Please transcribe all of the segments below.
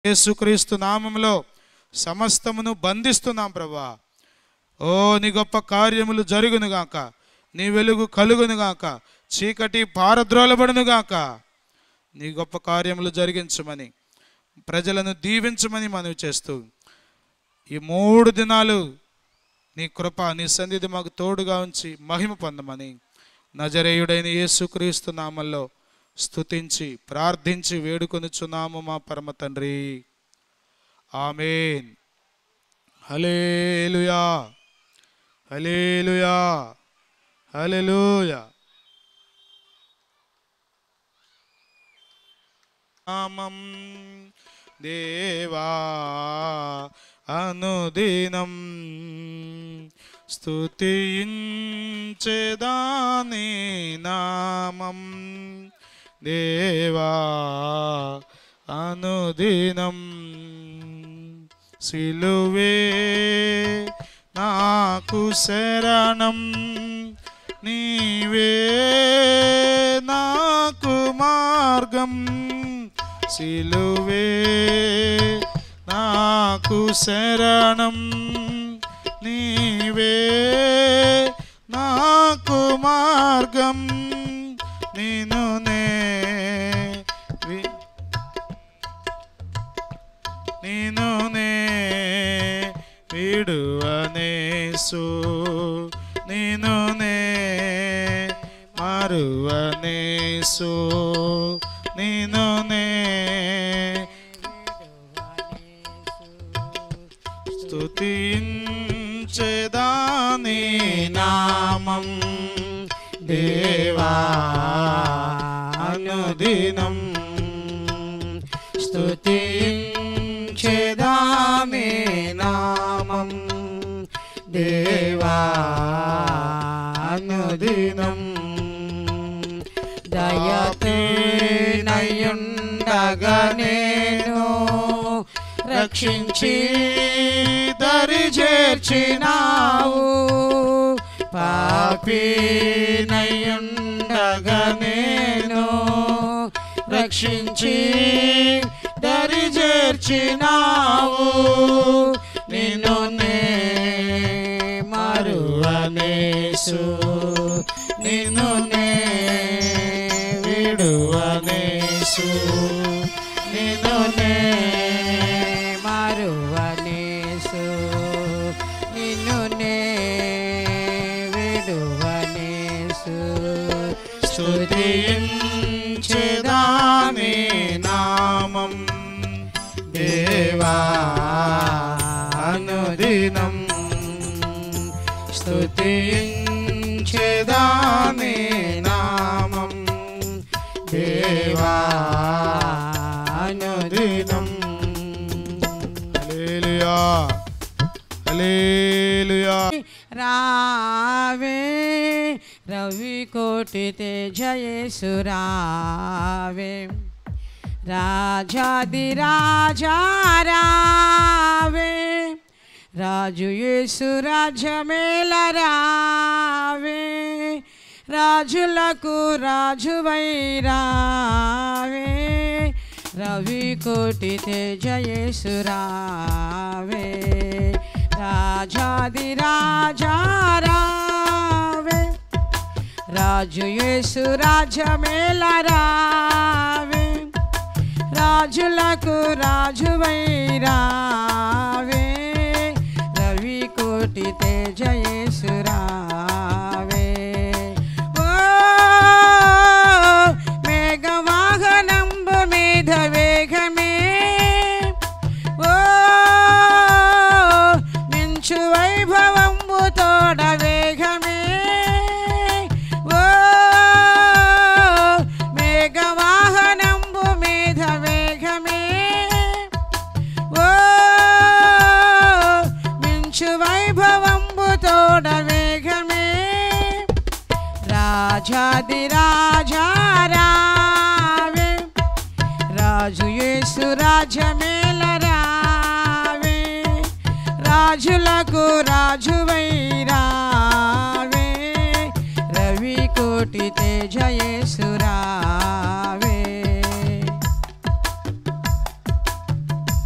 యేసుక్రీస్తు నామములో సమస్తమును బంధిస్తున్నాం ప్రభా ఓ నీ గొప్ప కార్యములు జరుగునుగాక నీ వెలుగు కలుగునుగాక చీకటి పారద్రోలబడునుగాక నీ గొప్ప కార్యములు జరిగించమని ప్రజలను దీవించమని మనవి చేస్తూ ఈ మూడు దినాలు నీ కృప నీ సన్నిధి మాకు తోడుగా ఉంచి మహిమ పొందమని నజరేయుడైన యేసుక్రీస్తు నామంలో స్తుతించి ప్రార్థించి వేడుకొనుచున్నాము మా పరమ తండ్రి ఆమెన్ హలేలుయా హలేలుయా హల్లెలూయా నామం దేవా అనుదినం స్తుతించేదాని నామం దేవా అనుదినం సిలువే నాకు శరణం నీవే నాకు మార్గం సిలువే నాకు శరణం నీవే నాకు మార్గం నేను నే వి- నేను నే విడువనేసు నేను నే మరువనేసు నేను నే స్తుతించేదాని నామం దేవా అనుదినం స్తుతించేదామే నామం దేవా అనుదినం దయతేనయుండగా నేను రక్షించి దరి చేర్చినావు పాపినయుండగా నేను రక్షించి దరి చేర్చినావు నిన్ను నే మరువనేసు నిన్ను నే విడువనేసు నిన్ను నే మరువనేసు నిన్ను నే విడువనేసు స్తుతించేదాని నామం దేవా అనుదినం స్తుతించేదాని నామం దేవా అనుదినం హల్లెలూయా హల్లెలూయా రావే రవి కోటి తేజయేసు రావే రాజాది రాజా రావే రాజు యేసు రాజమేల రావే రాజులకు రాజువై రావే రవి కోటి తేజయేసు రావే రాజాది రాజా రావే రాజు యేసు రాజమేల రావే రాజులకు రాజువై రావే రవి కోటి తేజయేసు రావే ఓ మేఘవాహనంబు మీద వేగమే ఓ మించు వైభవంబు తోడ వేగమే ఓ మేఘవాహనంబు మీద వేగమే ఓ మించు వైభవంబు తోడ వేగమే రాజాది రాజా రావే రాజు యేసు రాజమేల రావే రాజులకు రాజువై రావే రవి కోటి తేజ యేసు రావే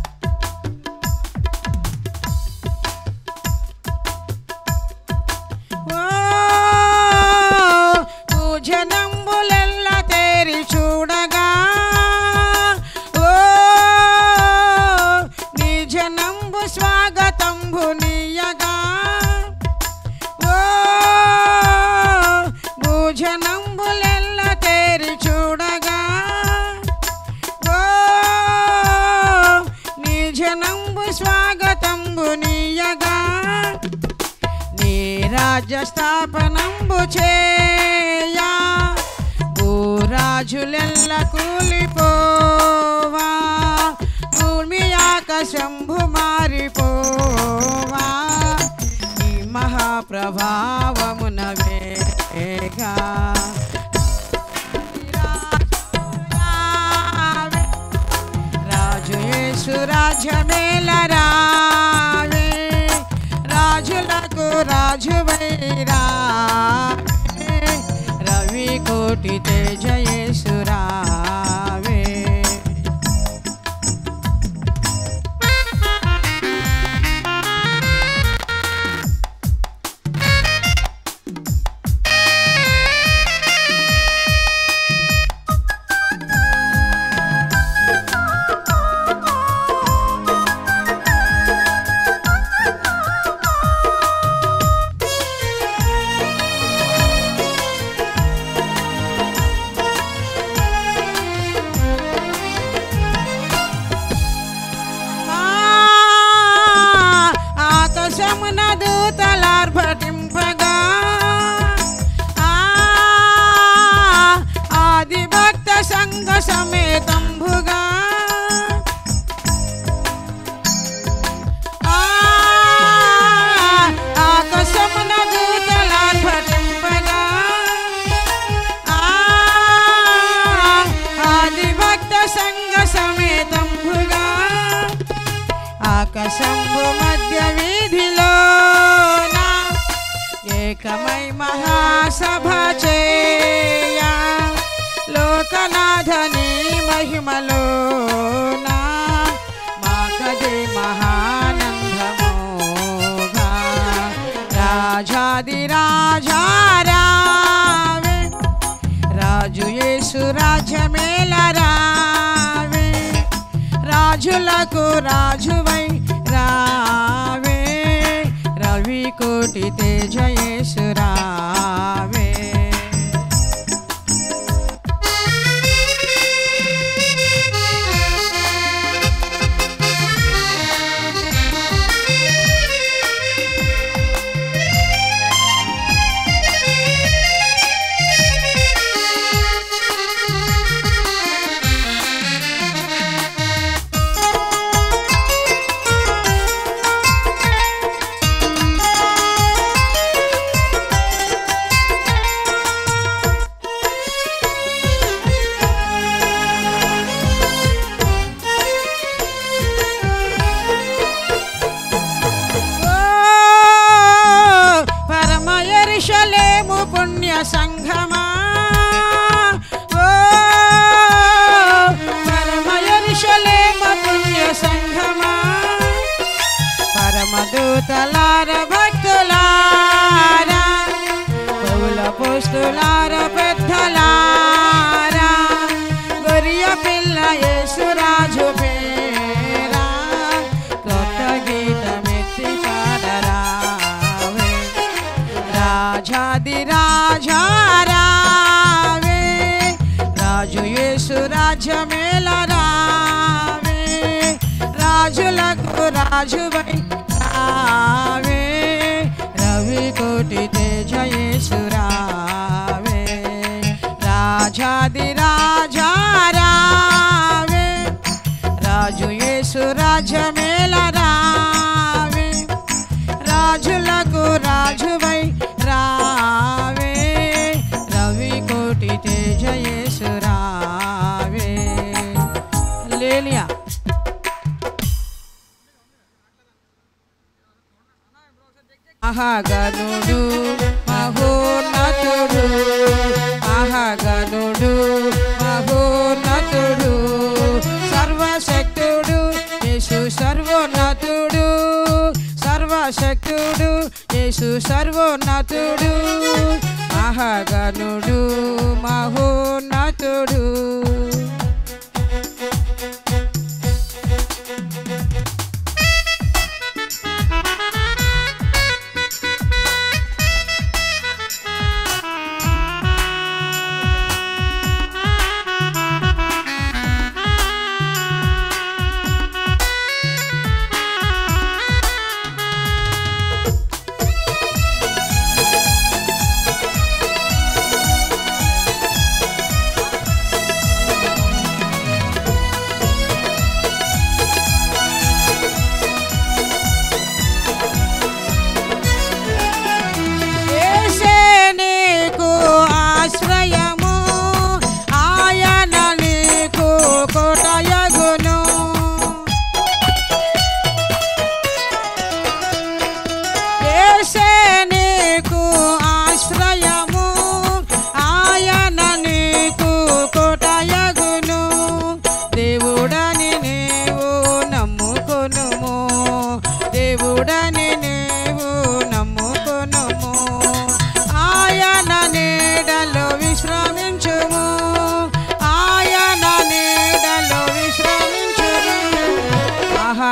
స్వాగతంబు నీయగా నీ రాజ్య స్థాపనంబు చేయా భూరాజులెల్ల కూలిపోవా భూమి ఆకాశంభు మారిపోవా నీ మహాప్రభావమున వేగా రాజు యేసు రాజ్యమేల రావే రాజులకు రాజు రావే రవి కోటి తేజ యేసు రావే ఆ, ఆకాశమున దూతలార్భటింపగా ఆ, ఆది భక్త సంఘ సమేతంబుగా ఆ, ఆకాశమున దూతలార్భటింపగా ఆ, ఆది భక్త సంఘ సమేతంబుగా ఆకాశంబు మధ్య వీధిలోన ఏకమై మహాసభ చేయా లోకనాథని మహిమలోన మాకదే మహానందమోగా రాజాది రాజారావే రాజు యేసు రాజ్యమేల రావే రాజులకు రాజువై రావే రవి కోటి తేజ యేసు రావే ఓ పరమయరిషలేము పుణ్య సంఘమా ఓ పరమయరిషలేము పుణ్య సంఘమా పరమదూతలార భక్తులారా పౌల పోస్తులార పెద్దలారా గొరియ పిల్ల యేసురాజు పేరా కొత్త గీతమెత్తి పాడరావే రాజాది రాజారావే రాజు యేసు రాజ్యమేల రావే రాజులకు రాజువై రావే రవి కోటి తేజ యేసు రావే రాజాది రాజారావే రాజు యేసు రాజ్యమేల రావే రాజులకు రాజువై రావే రవి కోటి తేజ యేసు రావే లేలియా మహాగణుడు మహోన్నతుడు మహాగణుడు మహోన్నతుడు సర్వశక్తుడు యేసు సర్వోన్నతుడు సర్వశక్తుడు యేసు సర్వోన్నతుడు మహాగణుడు మహోన్నతుడు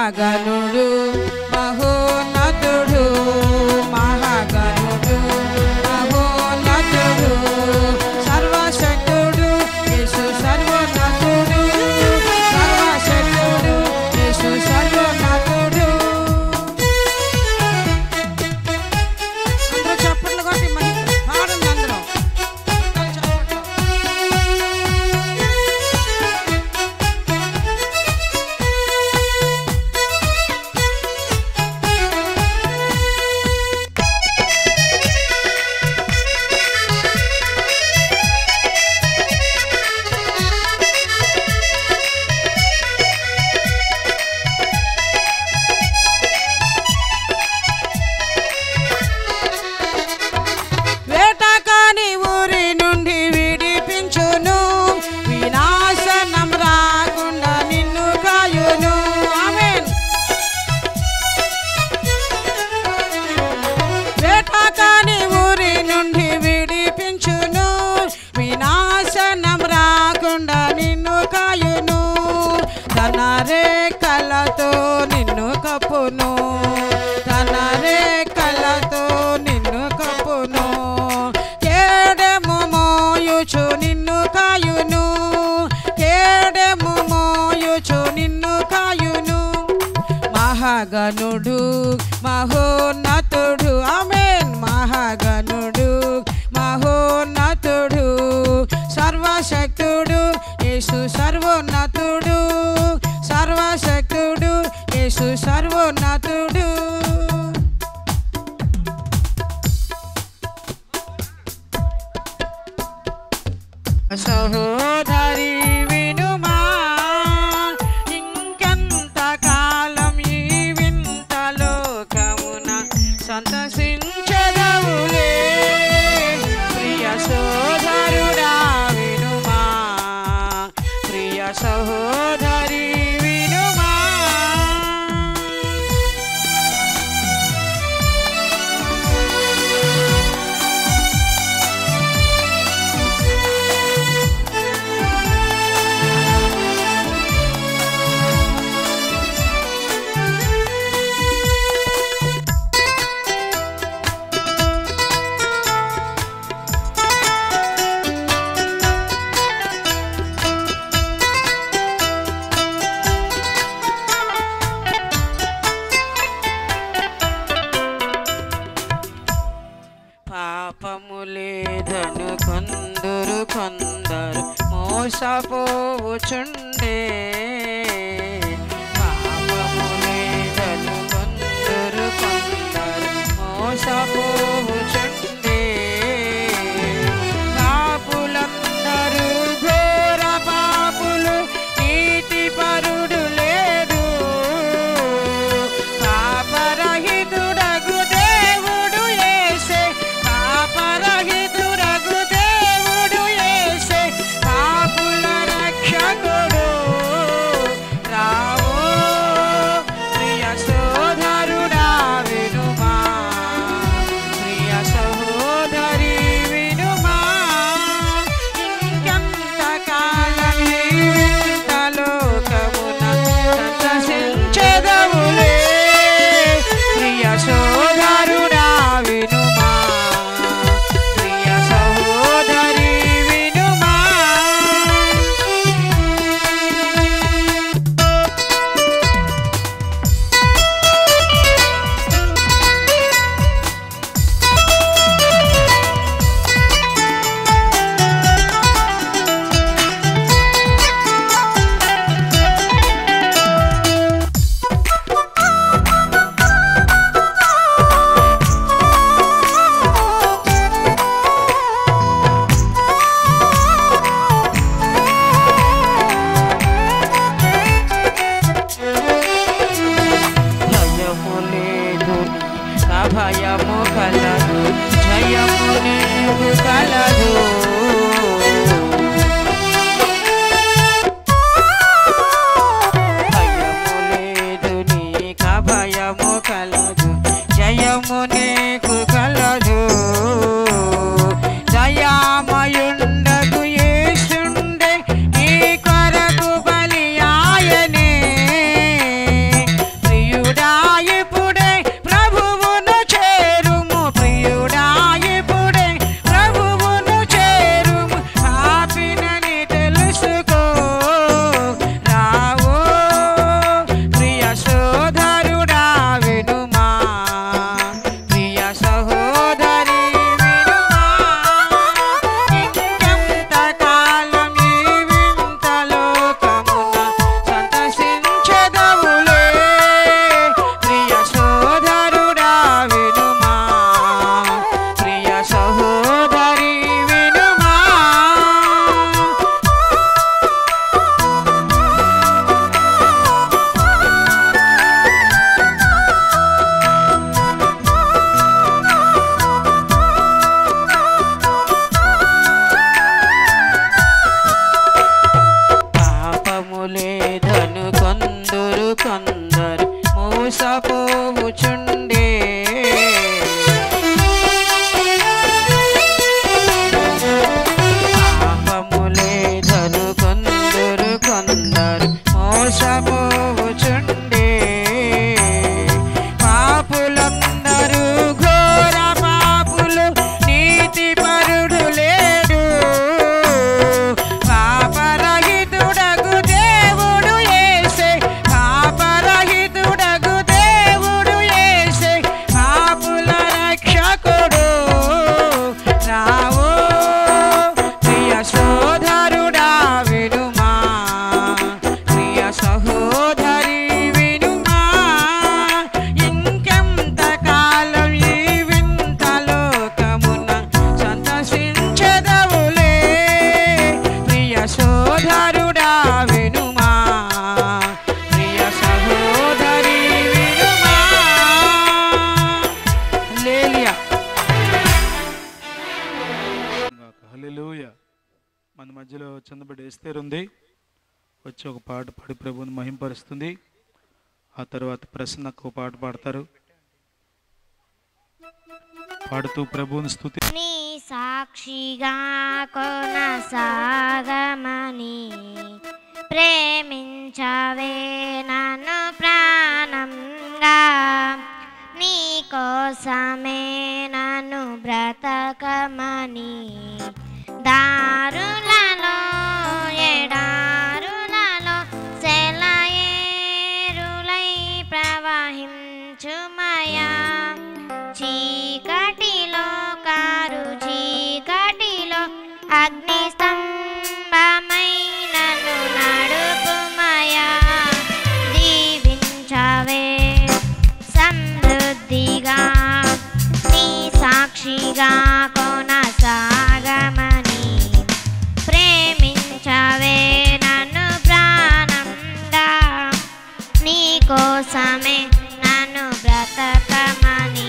మహాగణుడు మహోన్నతుడు మహాగణుడు మహోన్నతుడు సర్వశక్తుడు యేసు సర్వోన్నతుడు సర్వశక్తుడు యేసు సర్వోన్నతుడు అందరూ చప్పట్లు కొట్టి మరి పాడండి అందరూ చప్పట్లు. వేటకాని ఊరి నుండి విడిపించును వినాశనం రాకుండా నిన్ను కాయును ఆమేన్ వేటకాని ఊరి నుండి విడిపించును వినాశనం రాకుండా నిన్ను కాయును తన రేఖలతో నిన్ను కప్పును తన రేఖలతో నిన్ను కప్పును కేడెము మోయుచు నిన్ను కాయును కేడెము మోయుచు నిన్ను కాయును మహాగణుడు మహోన్నతుడు ఆమెన్ మహాగణుడు మహోన్నతుడు సర్వశక్తుడు యేసు సర్వోన్నతుడు సర్వశక్తుడు యేసు సర్వోన్నతుడు సహోదరి వినుమా ఇంకెంత కాలం ఈ వింత లోకమున సంతసించదవులే ప్రియ సోదరుడా వినుమా ప్రియ సహోదరి వినుమా పాపము లేదను కొందరు కొందరు మోసపోవుచుండే పాపము లేదను కొందరు కొందరు మోసపోవుచుండే పాపులందరూ ఘోర పాపులు నీతి పరుడు లేడు పాపరహితుడగు దేవుడు యేసే పాపరహితుడగు దేవుడు యేసే పాపుల రక్షకుడు కొందరు మోసపోవుచుండే పాపములే జరుగుకొందరు కొందరు మోసపోవుచుండే పాపులందరూ ఘోర పాపులు నీతి పరుడు లేడు పాపరహితుడగు దేవుడు ఏసే పాపరహితుడగు దేవుడు ఏసే పాపుల రక్షకుడు రావో ప్రియ సోదరుడా వినుమా ప్రియ సహోదరి వినుమా ఇంకెంత కాలం ఈ వింత లోకమున సంతసించదవులే ప్రియ సోదరుడా వినుమా ప్రియ సహోదరి వినుమా లేలియా హల్లెలూయా మన మధ్యలో చందబడి ఎస్తేరు ఉంది వచ్చి ఒక పాట పాడి ప్రభువుని మహింపరుస్తుంది ఆ తర్వాత ప్రసన్నకు ఒక పాట పాడతారు పాడుతూ ప్రభువుని స్తుతి నీ సాక్షిగా కొనసాగమని ప్రేమించవే నన్ను ప్రాణంగా నీ కోసమే నన్ను బ్రతకమని దారులలో ఎడారులలో సెలయేరులై ప్రవహించుమయా చీకటిలో కారు చీకటిలో అగ్ని స్తంభమైనను నడుపుమయా దీవించవే సమృద్ధిగా నీ సాక్షిగా కొనసాగమని ప్రేమించవే నన్ను ప్రాణంగా నీ కోసమే నన్ను బ్రతకమని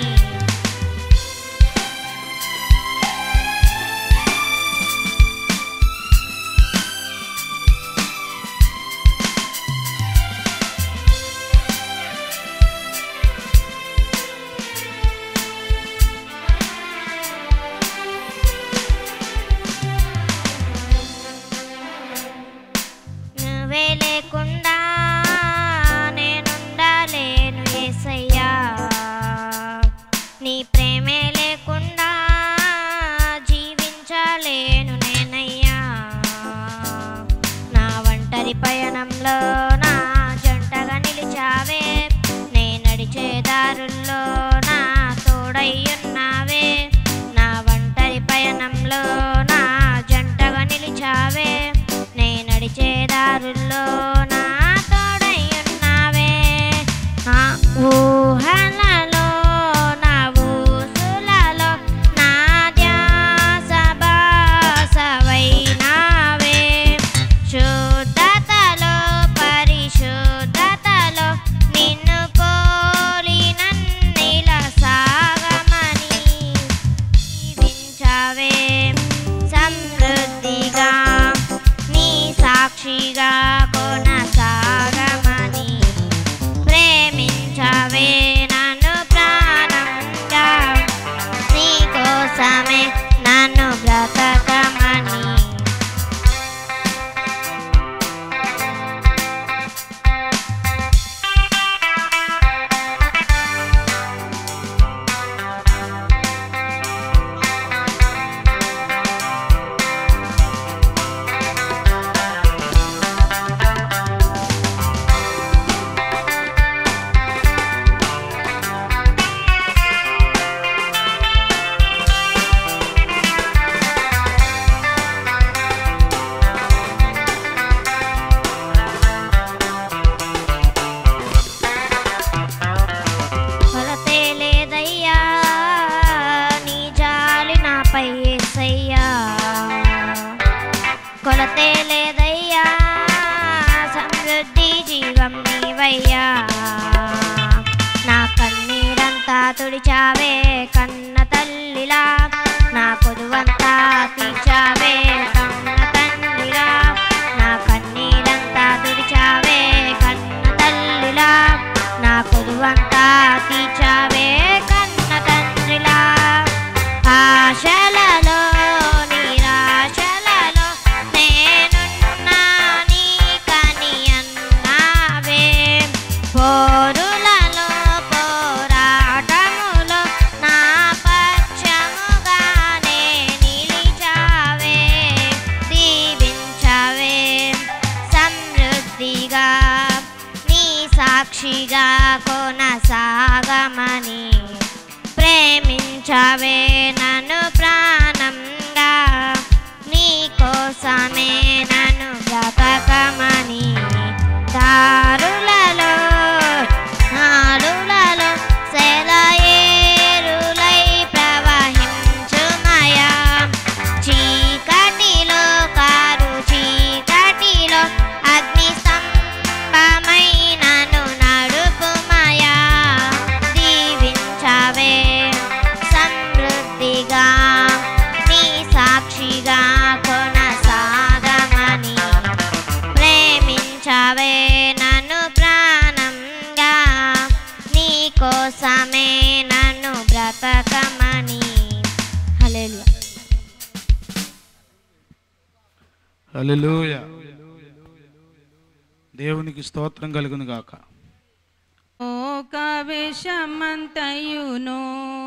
నువ్వే లేకుండా నేనుండలేను యేసయ్యా నీ ప్రేమే లేకుండా జీవించలేను నేనయ్యా నా ఒంటరి పయనంలో నా జంటగా నిలిచావే నే నడిచే దారుల్లో నా తోడయ్యున్నావే నా ఒంటరి పయనంలో నా జంటగా నిలిచావే నే నడిచే దారుల్లో నా తోడయ్యున్నావే నా ఊహలలో నా ఊసులలో నా ధ్యాస బాసవైనావే శుద్ధతలో పరిశుద్ధతలో నిన్ను పోలి నన్నిల సాగమని జీవించవే సమృద్ధిగా నీ సాక్షిగా కొనసాగమని ప్రేమించవే నన్ను ప్రాణంగా నీ కోసమే నన్ను బ్రతకమని కొలతే లేదయ్యా నీ జాలి నాపై యేసయ్యా కొలతే లేదయ్యా సమృద్ధి జీవం నీవయ్యా నా కన్నీరంతా తుడిచావే కన్న తల్లిలా నా పొదువంతా తీర్చావే కన్న తండ్రిలా నా కన్నీరంతా తుడిచావే కన్న తల్లిలా కొలువంతా తీర్చావే కన్న తండ్రిలా ఆశలలో నిరాశలలో నేనున్నా నీకని అన్నావే పోరులలో పోరాటములో నా పక్షముగానే నిలిచావే దీవించవే సమృద్ధిగా నీ సాక్షిగా కొనసాగమని ప్రేమించవే నన్ను ప్రాణంగా నీ కోసమే నన్ను బ్రతకమని దారులలో నాలులలో సెలయేరులై ప్రవహించుమయా చీకటిలో కారు చీకటిలో అగ్ని స్తంభమై నన్ను నడుపుమయా దీవించవే సమృద్ధిగా నీ సాక్షిగా కొనసాగమని ప్రేమించవే నన్ను ప్రాణంగా నీ కోసమే నన్ను బ్రతకమని హల్లెలూయా హల్లెలూయా దేవునికి స్తోత్రం కలుగును గాక ఒక విషమంతయును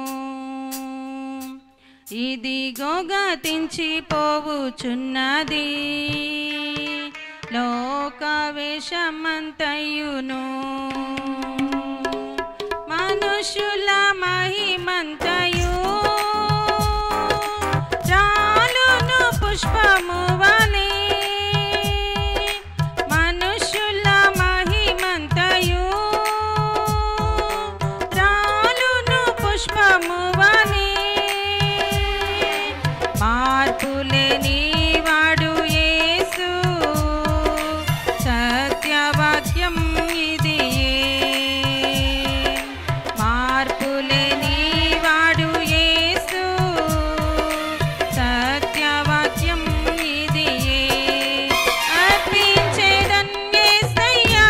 ఇదిగో గతించి పోవుచున్నది లోక విషమంతయును మనుషుల మహిమంతయు రాలును పుష్పము వలె మనుషుల మహిమంతయు రాలును పుష్పము వలె మార్పులేని వాడు యేసు సత్యవాక్యం ఇది మార్పులేని వాడు యేసు సత్యవాక్యం ఇది అర్పించేదన్యేసయ్యా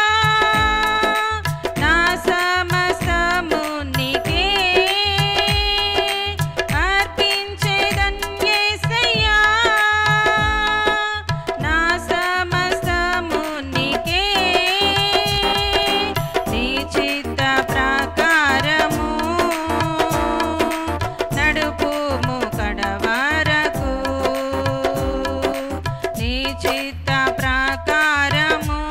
నా సమస్తము నీకే అర్పించేదన్యేసయ్యా నా సమస్తము నీకే నీ చిత్త ప్రకారము నడుపుము కడవరకు నీ చిత్త ప్రకారము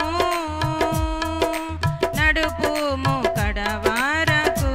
నడుపుము కడవరకు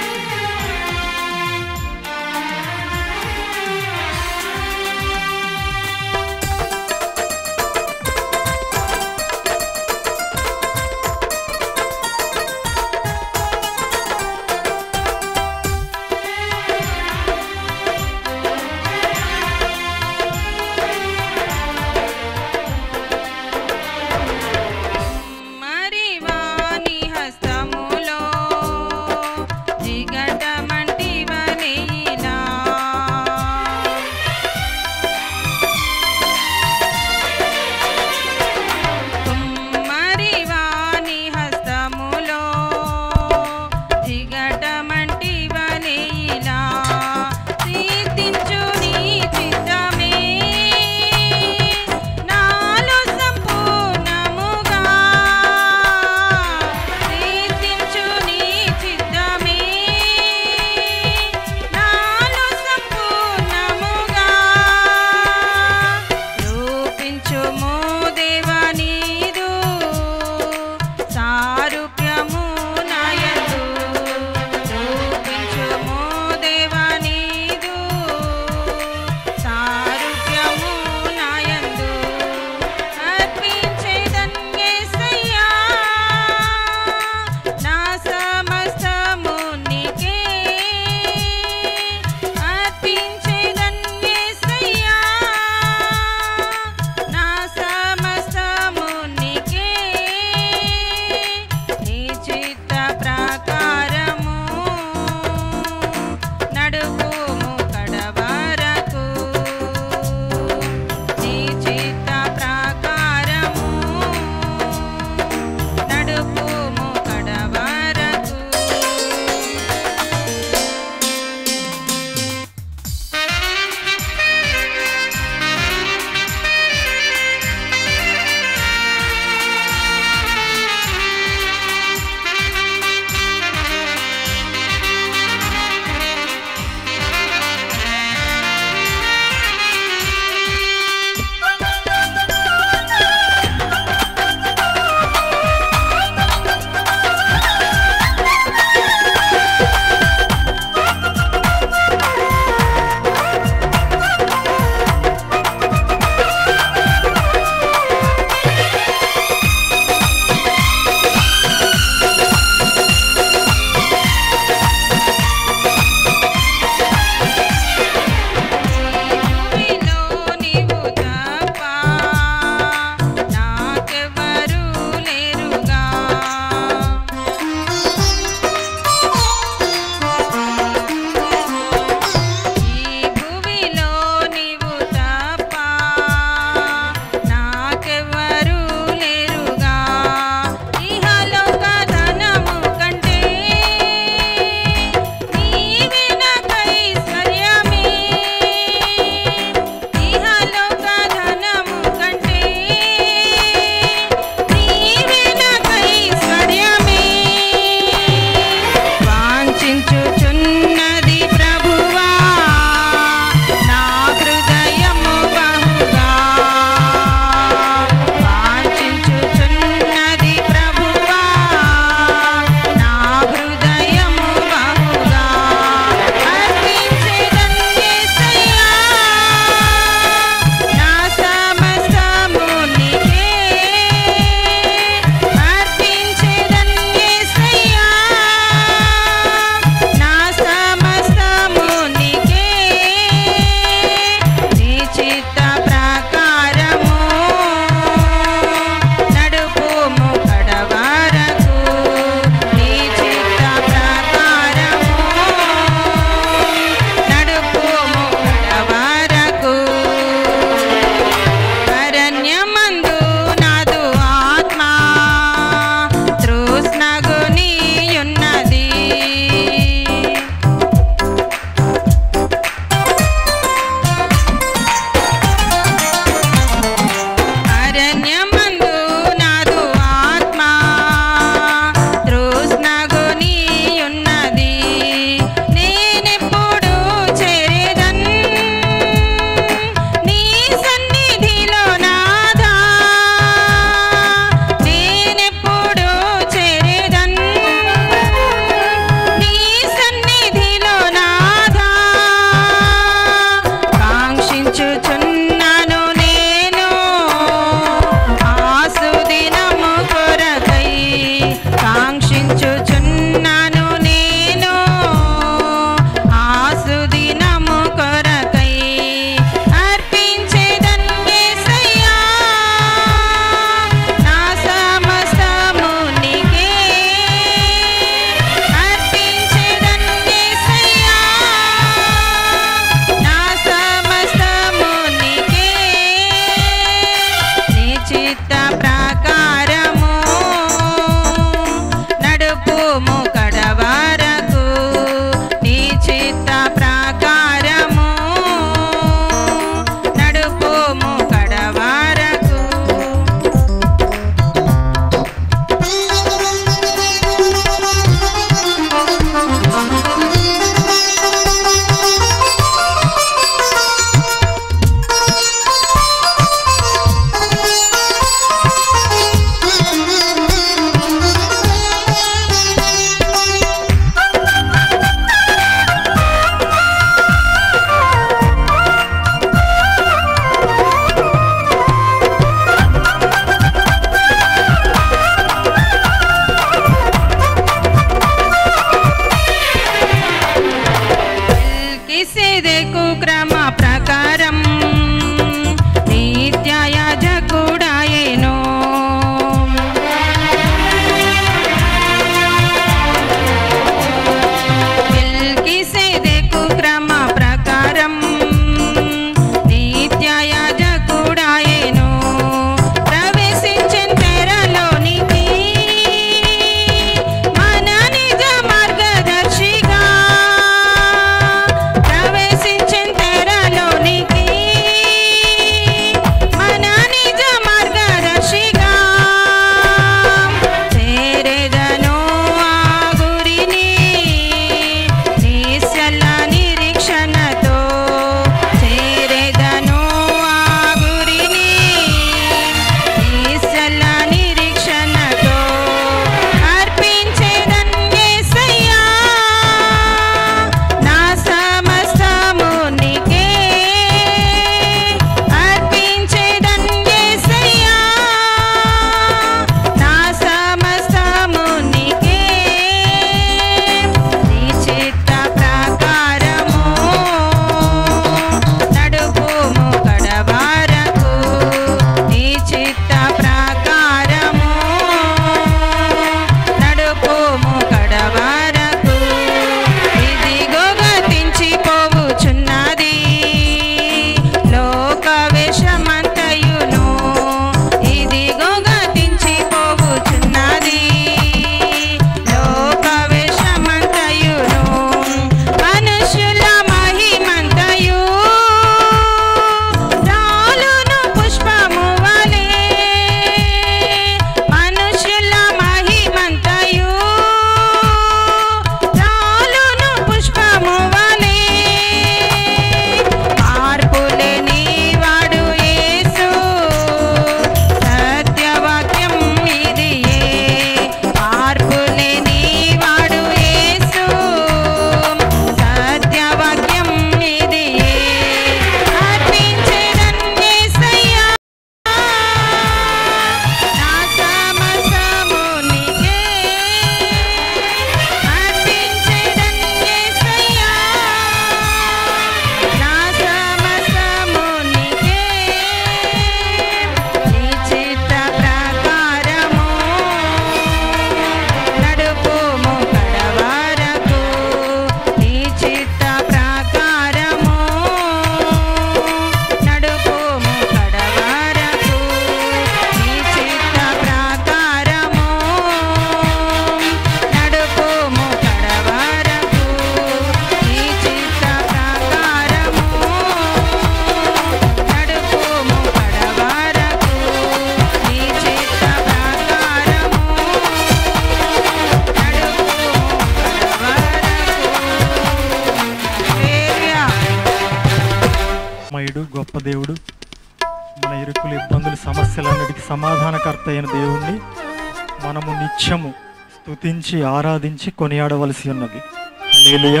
దేవుడు మన ఇరుకులు ఇబ్బందులు సమస్యలన్నిటికీ సమాధానకర్త అయిన దేవుణ్ణి మనము నిత్యము స్తుతించి ఆరాధించి కొనియాడవలసి ఉన్నది హల్లెలూయా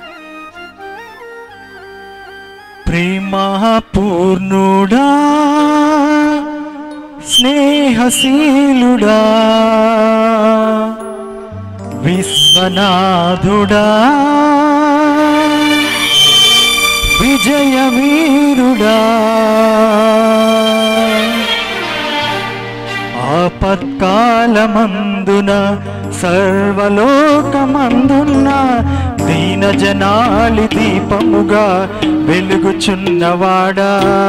ప్రేమ పూర్ణుడా స్నేహశీలుడా విశ్వనాథుడా విజయవీరుడా ఆపత్కాలమందున సర్వలోకమందున్న దీన జనాలి దీపముగా వెలుగుచున్నవాడా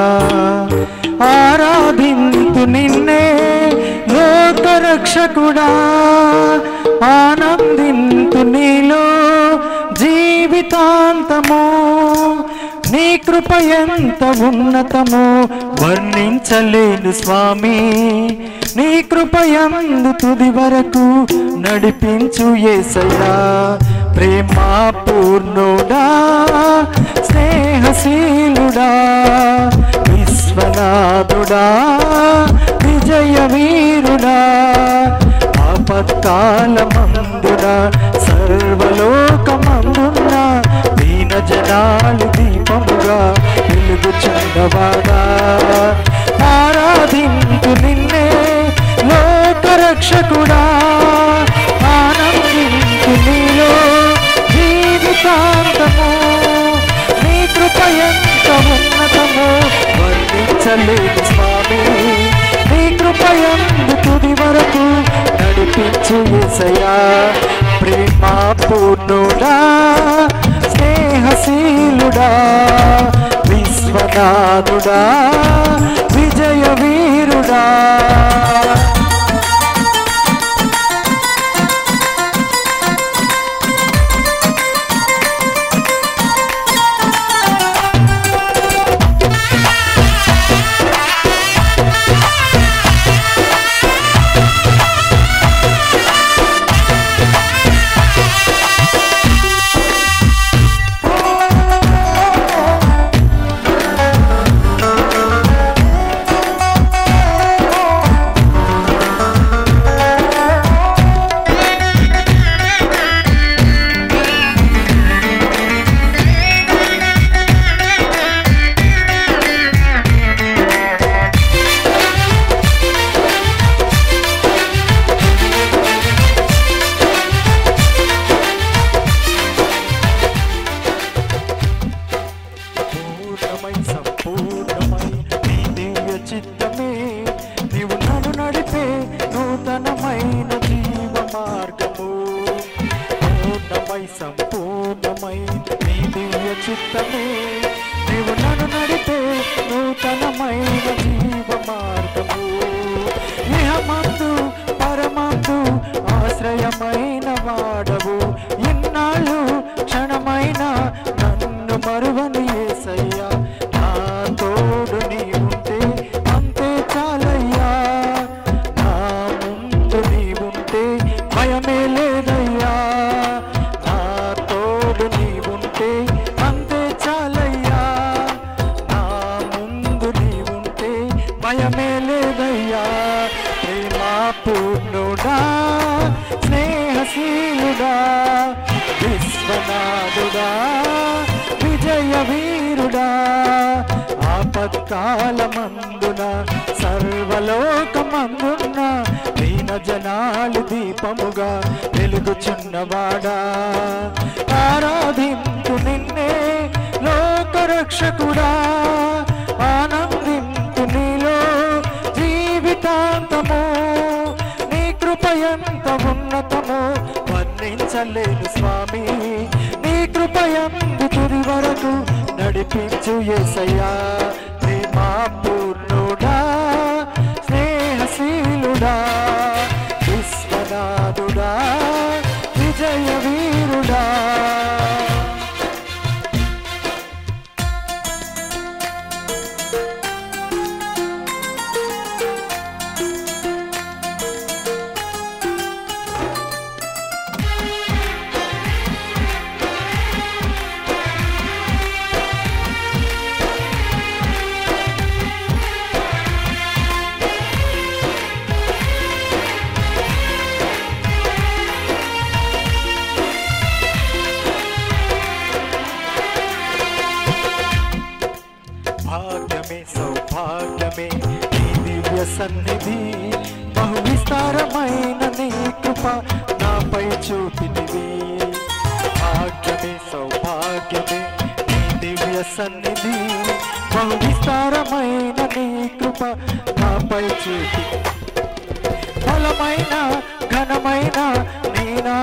ఆరాధింతు నిన్నే లోకరక్షకుడా ఆనందింతు నీలో జీవితాంతము నీ కృప ఎంత ఉన్నతమో వర్ణించలేను స్వామి నీ కృప ఎందు తుది వరకు నడిపించు ఏసయ్యా ప్రేమ పూర్ణుడా స్నేహశీలుడా విశ్వనాథుడా విజయ వీరుడా ఆపత్కాలమందున సర్వలోకమందున దీన జనాలు దీపముగా వెలుగుచున్నవాడా ఆరాధింతు నిన్నే లోకరక్షకుడా ఆనందింతు నీలో జీవితాంతము నీ కృప ఎంత ఉన్నతము వర్ణించలేదు స్వామి నీ కృప ఎందు తుది వరకు నడిపించు ఏసయ్యా ప్రేమ పూర్ణుడా స్నేహశీలుడా విశ్వనాథుడా విజయ వీరుడా పూర్ణమై సంపూర్ణమై నీ దివ్య చిత్తమే నీవు నన్ను నడిపే నూతనమైన జీవ మార్గము పూర్ణమై సంపూర్ణమై నీ దివ్య చిత్తమే నీవు నన్ను నడిపే నూతనమైన జీవ మార్గము ఇహమందు పరమందు ఆశ్రయమైన వాడవు ఇన్నాళ్ళు క్షణమైన నన్ను మరువని ఏసయ్యా నా తోడు నీ ఉంటే అంతే చాలయ్యా నా ముందు నీ ఉంటే భయమే లేదయ్యా నా తోడు నీ ఉంటే అంతే చాలయ్యా నా ముందు నీ ఉంటే భయమే లేదయ్యా ప్రేమ పూర్ణుడా స్నేహశీలుడా విశ్వనాథుడా విజయ వీరుడా ఆపత్కాలమందున సర్వలోకమందున దీన జనాలు దీపముగా వెలుగుచున్నవాడా ఆరాధింతు నిన్నే లోకరక్షకుడా ఆనందింతు నీలో జీవితాంతము నీ కృప ఎంత ఉన్నతమో వర్ణించలేను స్వామి నీ కృప ఎందు తుది వరకు నడిపించు ఏసయ్యా ప్రేమ పూర్ణుడా స్నేహశీలుడా విశ్వనాథుడా విజయ వీరుడా సన్నిధి బహు విస్తారమైన నీ కృప నాపై చూపినవి భాగ్యమే సౌభాగ్యమే నీ దివ్య సన్నిధి బహు విస్తారమైన నీ కృప నాపై చూపి బలమైన ఘనమైన నీ నా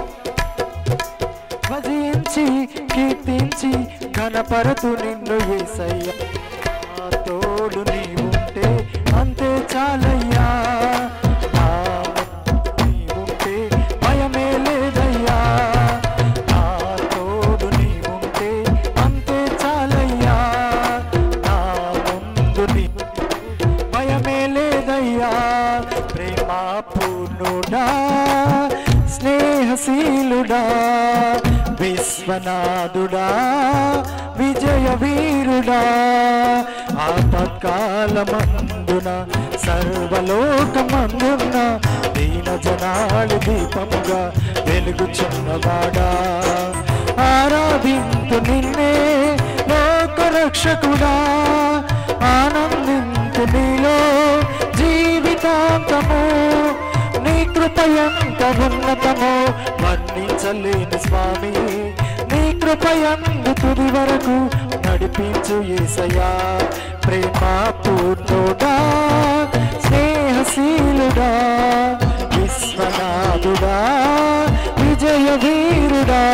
భజించి కీర్తించి ఘనపరతు నిన్ను ఏసయ్య నా తోడు నీవుంటే అంతే చాలయ్యా నా నీవుంటే భయమే లేదయ్యా నా తోడు నీవుంటే అంతే చాలయ్యా నా ముందు నీ భయమే లేదయ్యా ప్రేమ పూర్ణుడా స్నేహశీలుడా విశ్వనాథుడా విజయ వీరుడా ఆపత్కాలమందున సర్వలోకమందున దీన జనాలు దీపముగా వెలుగుచున్నవాడా ఆరాధింతు నిన్నే లోకరక్షకుడా ఆనందింతు నీలో జీవితాంతము నీ కృప ఎంత ఉన్నతమో వర్ణించలేని స్వామి నీ కృప ఎందు తుది వరకు నడిపించు ఏసయ్యా ప్రేమ పూర్ణుడా స్నేహశీలుడా విశ్వనాథుడా విజయ వీరుడా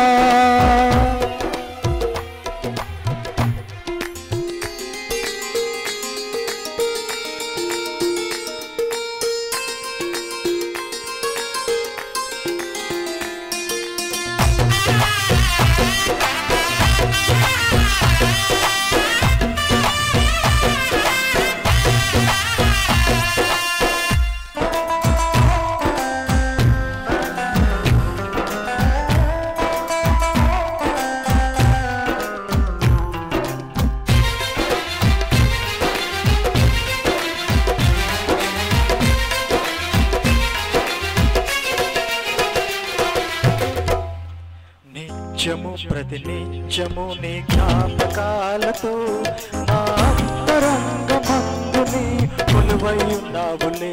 నిత్యము ప్రతి నిత్యము నీ జ్ఞాపకాలతో నా అంతరంగమందు నీ కొలువై ఉన్నావులే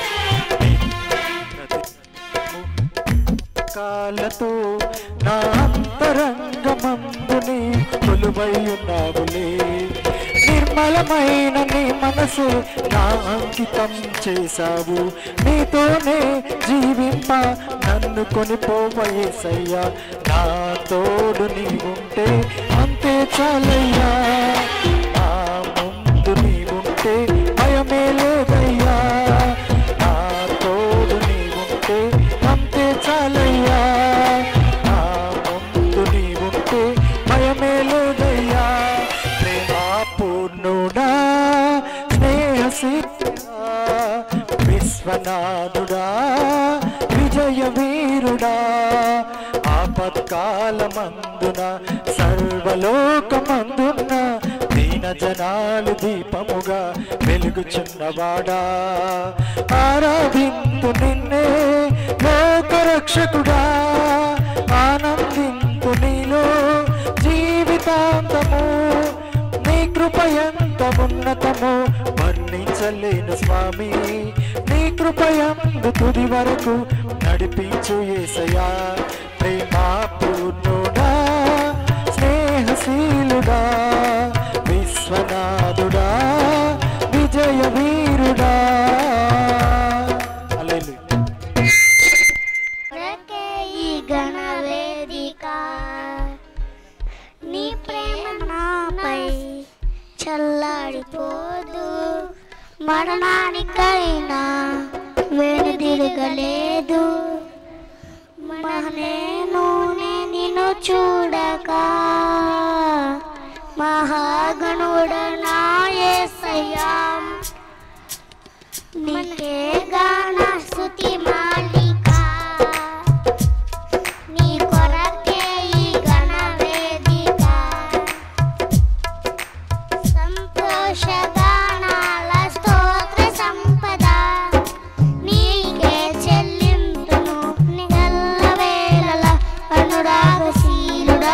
కాలతో నా అంతరంగమందు నీ కొలువై ఉన్నావులే నిర్మలమైన నీ మనసు నా అంకితం చేశావు నీతోనే జీవింప నన్ను కొనిపోవయేసయ్యా నా తోడు నీవుంటే అంతే చాలయ్యా నా ముందు నీవుంటే భయమే లేదయ్యా నా తోడు నీవుంటే అంతే చాలయ్యా నా ముందు నీవుంటే భయమే లేదయ్యా ప్రేమ పూర్ణుడా స్నేహశీలుడా విశ్వనాథుడా విజయ వీరుడా ఆపత్కాలమందున సర్వలోకమందున దీన జనాలు దీపముగా వెలుగుచున్నవాడా ఆరాధింతు నిన్నే లోకరక్షకుడా ఆనందింతు నీలో జీవితాంతము నీ కృప ఎంత ఉన్నతమో వర్ణించలేను స్వామి నీ కృప ఎందు తుది వరకు నడిపించు ఏసయా ప్రేమ పూర్ణుడా స్నేహశీలుడా విశ్వనాథుడా విజయ వీరుడా హల్లెలూయా కొరకే ఈ ఘన వేదిక నీ ప్రేమ నాపై చల్లారిపోదు మరణానికైనా వెనుదిరగలేదు నేను నిన్ను చూడక మహాగణుడు నా యేసయ్యా నీకే గాన స్తుతి మాలిక నీ కొరకే ఈ ఘన వేదిక సంతోషగానాల స్తోత్ర సంపద నీకే చెల్లింతును నిగల్ల వేళల అనురాగశీలుడా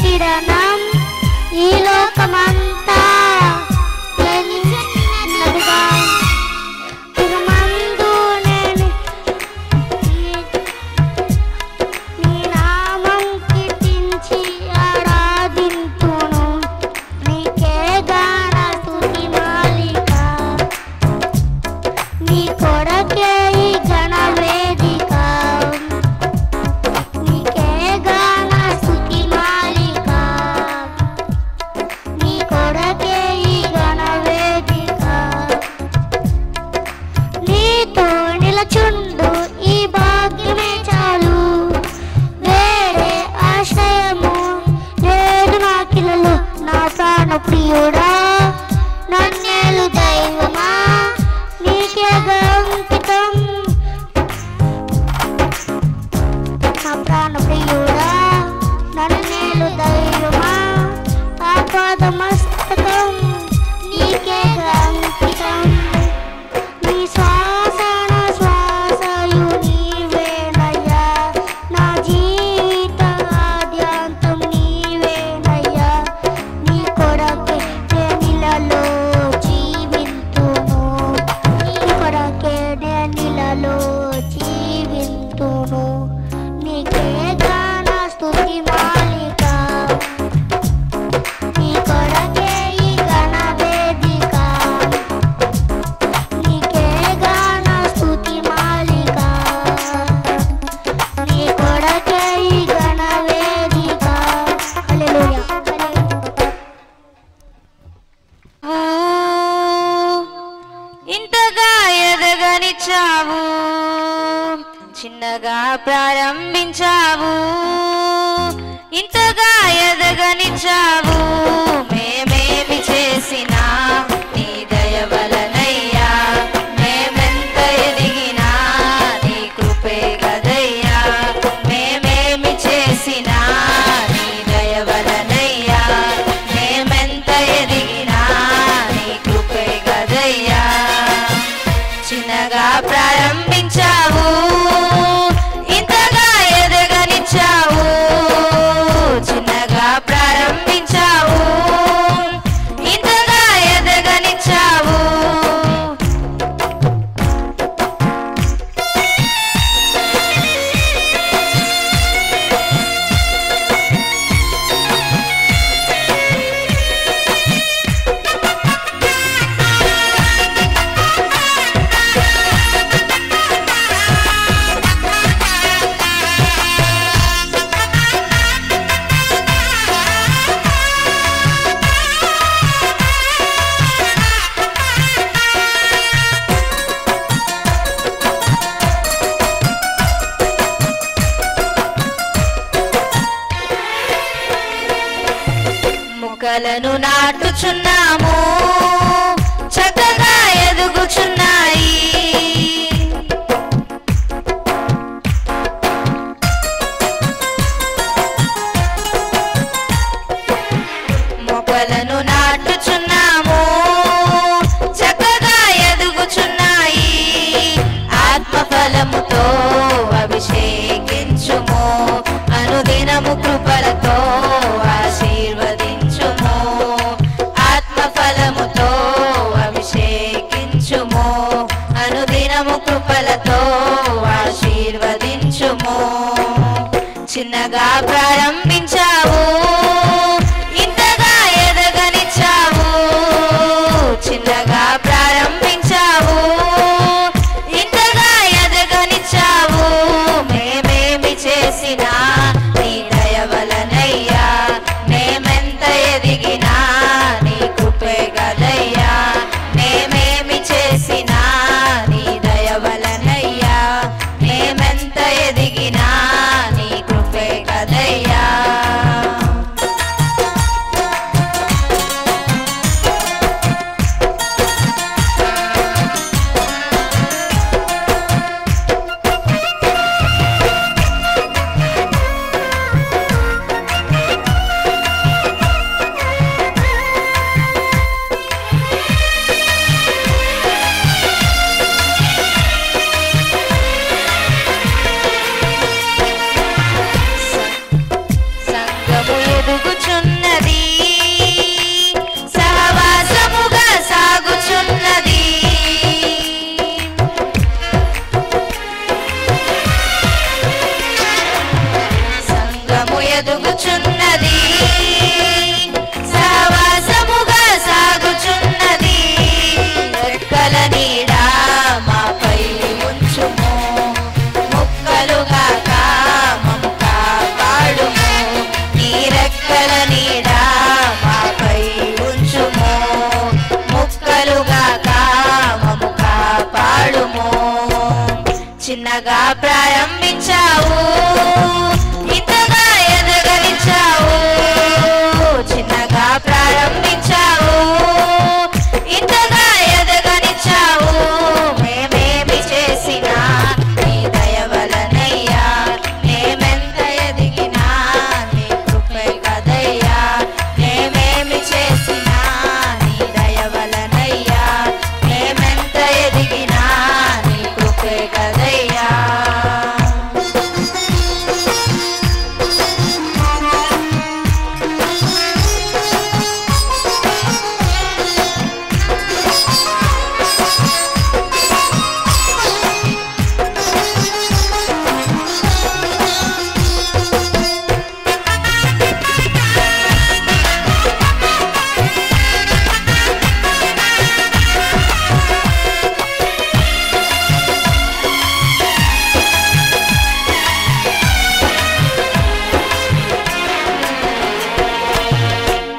కిరణం ఈ లోకమంతా ఎన్నదుగా తిరుమందు నేను నీ నామం కీర్తించి ఆరాధింతును నీకే గాన స్తుతి మాలిక నీ కొరకే ఈ గణ వేదిక నీకే గాన స్తుతి మాలిక నీ కొరకే ఈ గణ వేదిక నీతో నిలచుండు ఈ భాగ్యమే చాలు వేరే ఆశ్రయము లేదు నాకిలలో నా ప్రాణ ప్రియుడా నన్నేలు దైవమా నీకే అంకితం నా ప్రాణ ప్రియుడా నన్నేలు దైవమా ఆపాదమస్తకం నీకే అంకితం నీ శ్వాస నా శ్వాసయు నీవేనయ్యా నా జీవిత ఆద్యాంతం నీవేనయ్యా నీ కొరకే నేనిలలో జీవింతును నీ కొరకే నేనిలలో జీవింతును నీకే గాన స్తుతి మాలిక నీ కొరకే ఈ గణ వేదిక నీకే గాన స్తుతి మాలిక నీ కొరకే ఈ గణ వేదిక హల్లెలూయా ఇంతగా ఎదగనిచ్చావు చిన్నగా ప్రారంభించావు ఇంతగా ఎదగనిచ్చావు మేమేమి చేసినా నీ దయ వలనయ్యా మేమెంత ఎదిగినా నీ కృపే గదయ్యా మేమేమి చేసినా నీ దయ వలనయ్యా మేమెంత ఎదిగినా నీ కృపే గదయ్యా చిన్నగా ప్రారంభించావు ఇంతగా ఎదగనిచ్చావు చిన్నగా ప్రారంభించావు ఇంతగా ఎదగనిచ్చావు మొక్కలను నాటుచున్నాము చక్కగా ఎదుగుచున్నాయి మొక్కలను నాటుచున్నాము చక్కగా ఎదుగుచున్నాయి ఆత్మఫలముతో అభిషేకించుము అనుదినము కృపలతో ఆశీర్వదించుము ఆత్మఫలముతో అభిషేకించుము అనుదినము కృపలతో ఆశీర్వదించుము చిన్నగా ప్రారంభించావు ఇంతగా ఎదగనిచ్చావు చిన్నగా ప్రారంభించావు ఇంతగా ఎదగనిచ్చావు మేమేమి చేసినా నీ దయ వలనయ్యా మేమెంత ఎదిగినా నీ కృపే గదయ్యా మేమేమి చేసినా నీ దయ వలనయ్యా మేమెంత ఎదిగినా నీ కృపే గదయ్యా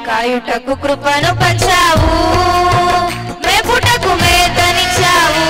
కాయుటకు కృపను పంచావు మేపుటకు మేతనిచ్చావు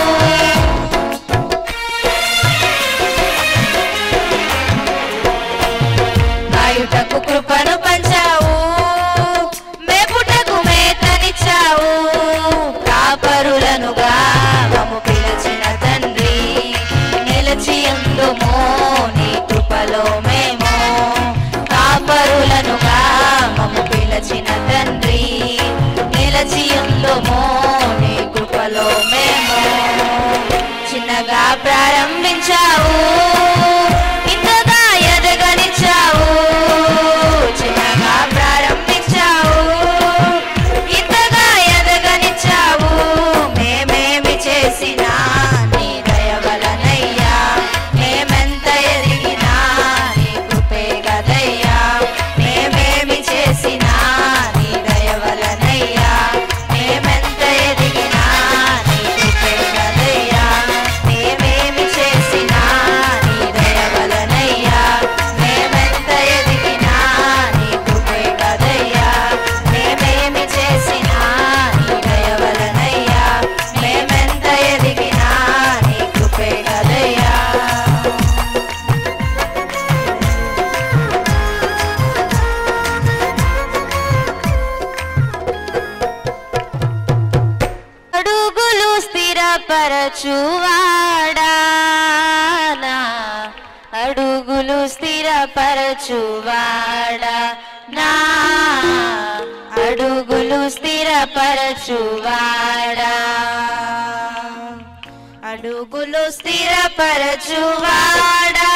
కాయుటకు కృపను పంచావు మేపుటకు మేతనిచ్చావు కాపరులనుగా మము పిలిచిన తండ్రి నిలిచి ఉందుమో నీ కృపలో మేము కాపరులనుగా మము పిలిచిన తండ్రి నిలిచి ఉందుమో నీ కృపలో మేము చిన్నగా ప్రారంభించావు ఇంతగా ఎదగనిచ్చావు చిన్నగా ప్రారంభించావు ఇంతగా ఎదగనిచ్చావు మేమేమి చేసినా నీ దయ వలనయ్యా మేమెంత ఎదిగినా నీ కృపే గదయ్యా మేమేమి చేసినా నీ దయ వలనయ్యా మేమెంత ఎదిగినా నీ కృపే గదయ్యా మేమేమి చేసినా నీ దయ వలనయ్యా మేమెంత ఎదిగినా నీ కృపే గదయ్యా మేమేమి చేసినా నీ దయ వలనయ్యా మేమెంత ఎదిగినా నీ కృపే గదయ్యా అడుగులు స్థిరపరచువాడా నా అడుగులు స్థిరపరచువాడా నా అడుగులు స్థిరపరచువాడా అడుగులు స్థిరపరచువాడా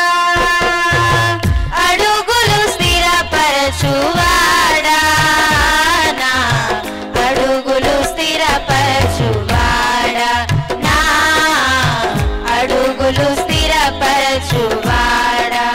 అడుగులు స్థిరపరచువాడా నా అడుగులు స్థిరపరచువాడా నా అడుగులు స్థిరపరచువాడా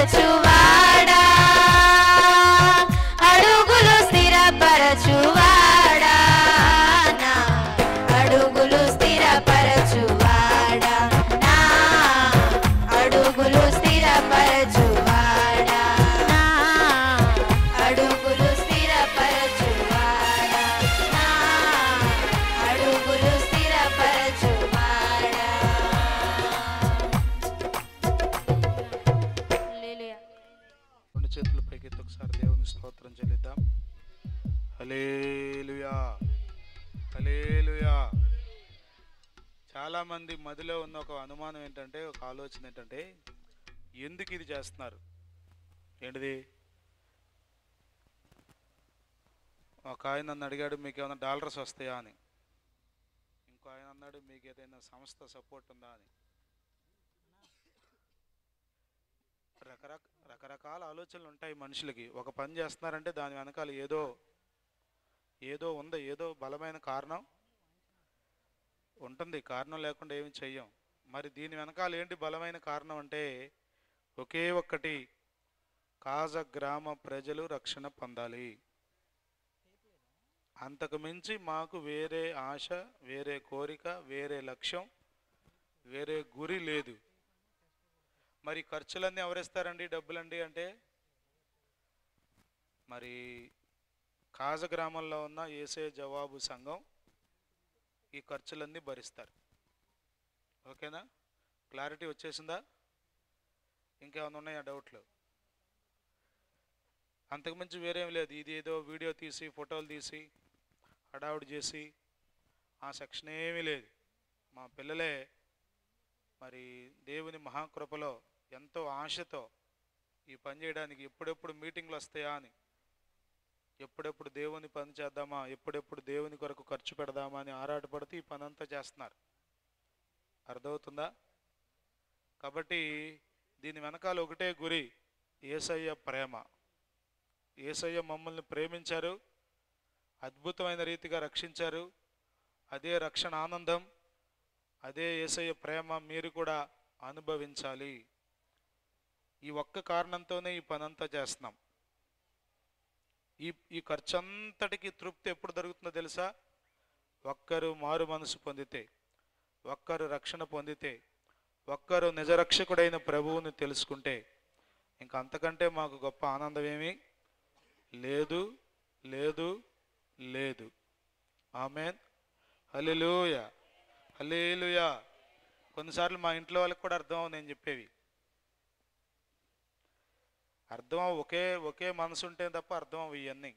స్థిరపరచువాడా అడుగులు స్థిరపరచువాడా నా అడుగులు స్థిరపరచువాడా నా అడుగులు స్థిరపరచువాడా నా అడుగులు స్థిరపరచువాడా నా అడుగులు స్థిరపరచువాడా హల్లెలూయా రెండు చేతుల పైకి ఒకసారి దేవుని స్తోత్రం చెల్లిద్దాం హలేలుయా హలేలుయా చాలా మంది మదిలో ఉన్న ఒక అనుమానం ఏంటంటే ఒక ఆలోచన ఏంటంటే ఎందుకు ఇది చేస్తున్నారు ఏంటిది ఒక ఆయన నన్ను అడిగాడు మీకు ఏమైనా డాలర్స్ వస్తాయా అని ఇంకో ఆయన అన్నాడు మీకు ఏదైనా సంస్థ సపోర్ట్ ఉందా అని రకరక రకరకాల ఆలోచనలు ఉంటాయి మనుషులకి ఒక పని చేస్తున్నారంటే దాని వెనకాల ఏదో ఏదో ఉంది ఏదో బలమైన కారణం ఉంటుంది కారణం లేకుండా ఏమి చెయ్యం మరి దీని వెనకాల ఏంటి బలమైన కారణం అంటే ఒకే ఒక్కటి కాజ గ్రామ ప్రజలు రక్షణ పొందాలి అంతకు మించి మాకు వేరే ఆశ వేరే కోరిక వేరే లక్ష్యం వేరే గురి లేదు మరి ఖర్చులన్నీ ఎవరిస్తారండి డబ్బులండి అంటే మరి కాజ గ్రామంలో ఉన్న ఏసే జవాబు సంఘం ఈ ఖర్చులన్నీ భరిస్తారు ఓకేనా క్లారిటీ వచ్చేసిందా ఇంకేమైనా ఉన్నాయా డౌట్లు అంతకుమించి వేరేం లేదు ఇది ఏదో వీడియో తీసి ఫోటోలు తీసి హడావుడి చేసి ఆ సెక్షన్ ఏమీ లేదు మా పిల్లలే మరి దేవుని మహాకృపలో ఎంతో ఆశతో ఈ పని చేయడానికి ఎప్పుడెప్పుడు మీటింగ్లు వస్తాయా అని ఎప్పుడెప్పుడు దేవుని పని చేద్దామా ఎప్పుడెప్పుడు దేవుని కొరకు ఖర్చు పెడదామా అని ఆరాటపడుతూ ఈ పని అంతా చేస్తున్నారు అర్థమవుతుందా కాబట్టి దీని వెనకాల ఒకటే గురి ఏసయ్య ప్రేమ ఏసయ్య మమ్మల్ని ప్రేమించారు అద్భుతమైన రీతిగా రక్షించారు అదే రక్షణ ఆనందం అదే ఏసయ్య ప్రేమ మీరు కూడా అనుభవించాలి ఈ ఒక్క కారణంతోనే ఈ పనంతా చేస్తున్నాం ఈ ఈ ఖర్చు అంతటికి తృప్తి ఎప్పుడు దొరుకుతుందో తెలుసా ఒక్కరు మారు మనసు పొందితే ఒక్కరు రక్షణ పొందితే ఒక్కరు నిజరక్షకుడైన ప్రభువుని తెలుసుకుంటే ఇంకా అంతకంటే మాకు గొప్ప ఆనందం ఏమీ లేదు లేదు లేదు ఆమెన్ హల్లెలూయ హల్లెలూయ కొన్నిసార్లు మా ఇంట్లో వాళ్ళకి కూడా అర్థం అవ్వదు నేను చెప్పేవి అర్థం అవ్వవు. ఒకే ఒకే మనసు ఉంటే తప్ప అర్థం అవ్వు ఇవన్నీ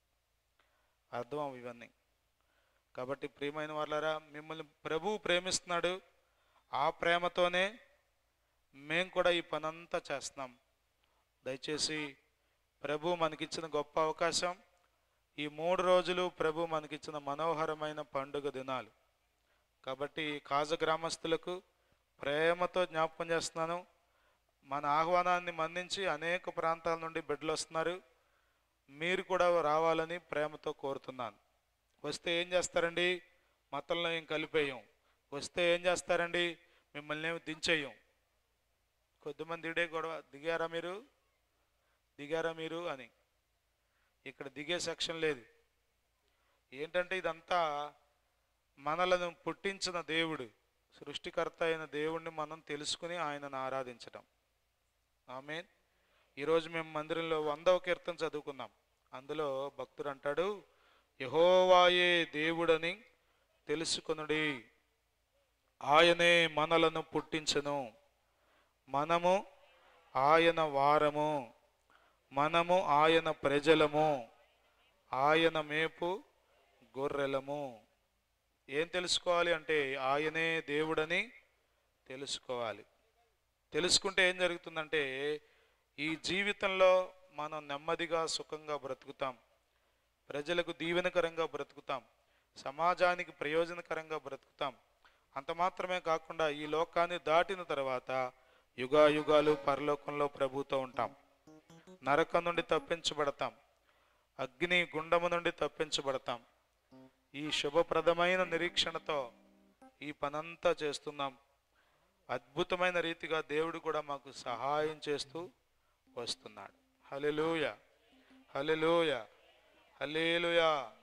అర్థం అవ్వు ఇవన్నీ కాబట్టి ప్రియమైన వాళ్ళారా మిమ్మల్ని ప్రభువు ప్రేమిస్తున్నాడు ఆ ప్రేమతోనే మేము కూడా ఈ పనంతా చేస్తున్నాం దయచేసి ప్రభు మనకిచ్చిన గొప్ప అవకాశం ఈ మూడు రోజులు ప్రభు మనకిచ్చిన మనోహరమైన పండుగ దినాలు కాబట్టి కాజ గ్రామస్తులకు ప్రేమతో జ్ఞాపకం చేస్తున్నాను మన ఆహ్వానాన్ని మన్నించి అనేక ప్రాంతాల నుండి బిడ్డలు వస్తున్నారు మీరు కూడా రావాలని ప్రేమతో కోరుతున్నాను వస్తే ఏం చేస్తారండి మతంలో ఏం కలిపేయం వస్తే ఏం చేస్తారండి మిమ్మల్ని ఏమి దించేయం కొద్దిమంది ఇడే గొడవ దిగారా మీరు దిగారా మీరు అని ఇక్కడ దిగే సెక్షన్ లేదు ఏంటంటే ఇదంతా మనలను పుట్టించిన దేవుడు సృష్టికర్త అయిన దేవుణ్ణి మనం తెలుసుకుని ఆయనను ఆరాధించడం ఆమె ఈరోజు మేము మందిరంలో వందవ కీర్తన చదువుకున్నాం అందులో భక్తుడు అంటాడు యహోవాయే దేవుడని తెలుసుకొనుడి ఆయనే మనలను పుట్టించను మనము ఆయన వారము మనము ఆయన ప్రజలము ఆయన మేపు గొర్రెలము ఏం తెలుసుకోవాలి అంటే ఆయనే దేవుడని తెలుసుకోవాలి తెలుసుకుంటే ఏం జరుగుతుందంటే ఈ జీవితంలో మనం నెమ్మదిగా సుఖంగా బ్రతుకుతాం ప్రజలకు దీవెనకరంగా బ్రతుకుతాం సమాజానికి ప్రయోజనకరంగా బ్రతుకుతాం అంత మాత్రమే కాకుండా ఈ లోకాన్ని దాటిన తర్వాత యుగాయుగాలు పరలోకంలో ప్రభుతో ఉంటాం నరకం నుండి తప్పించబడతాం అగ్ని గుండము నుండి తప్పించబడతాం ఈ శుభప్రదమైన నిరీక్షణతో ఈ పనంతా చేస్తున్నాం అద్భుతమైన రీతిగా దేవుడు కూడా మాకు సహాయం చేస్తూ వస్తున్నాడు హలెలూయ హలెలూయ హలేలుయ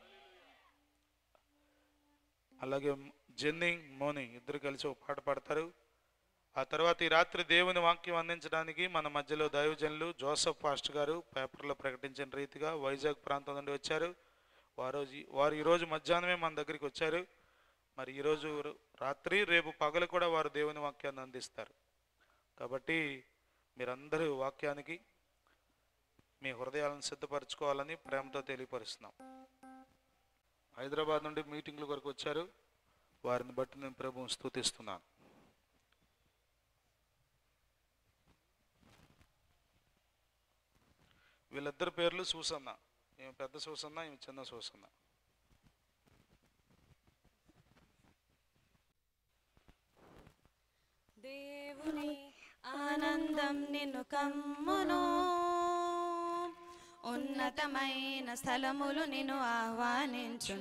అలాగే జెన్నీ మోని ఇద్దరు కలిసి ఒక పాట పాడతారు ఆ తర్వాత ఈ రాత్రి దేవుని వాక్యం అందించడానికి మన మధ్యలో దైవజనులు జోసఫ్ ఫాస్ట్ గారు పేపర్లో ప్రకటించిన రీతిగా వైజాగ్ ప్రాంతం నుండి వచ్చారు వారు వారు ఈరోజు మధ్యాహ్నమే మన దగ్గరికి వచ్చారు మరి ఈరోజు రాత్రి రేపు పగలు కూడా వారు దేవుని వాక్యాన్ని అందిస్తారు కాబట్టి మీరందరూ వాక్యానికి మీ హృదయాలను సిద్ధపరచుకోవాలని ప్రేమతో తెలియపరుస్తున్నాం హైదరాబాద్ నుండి మీటింగ్ల కొరకు వచ్చారు వారిని బట్టి నేను ప్రభువుని స్తుతిస్తున్నాను వీళ్ళిద్దరి పేర్లు సూసన్న ఈమె పెద్ద సూసన్న ఈమె చిన్న సూసన్న దేవుని ఆనందం నిన్ను కమ్మును ఉన్నతమైన స్థలములు నిన్ను ఆహ్వానించు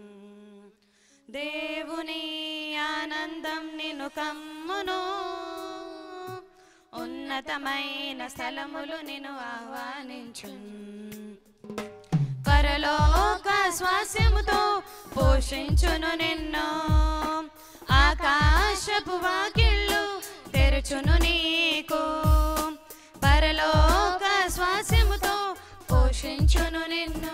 దేవుని ఆనందం నిన్ను కమ్మును ఉన్నతమైన స్థలములు నిన్ను ఆహ్వానించు పరలోక స్వాస్యముతో పోషించును నిన్ను ఆకాశపు వాకిళ్ళు తెరుచును నీకు పరలోక స్వాస్యముతో పోషించును నిన్ను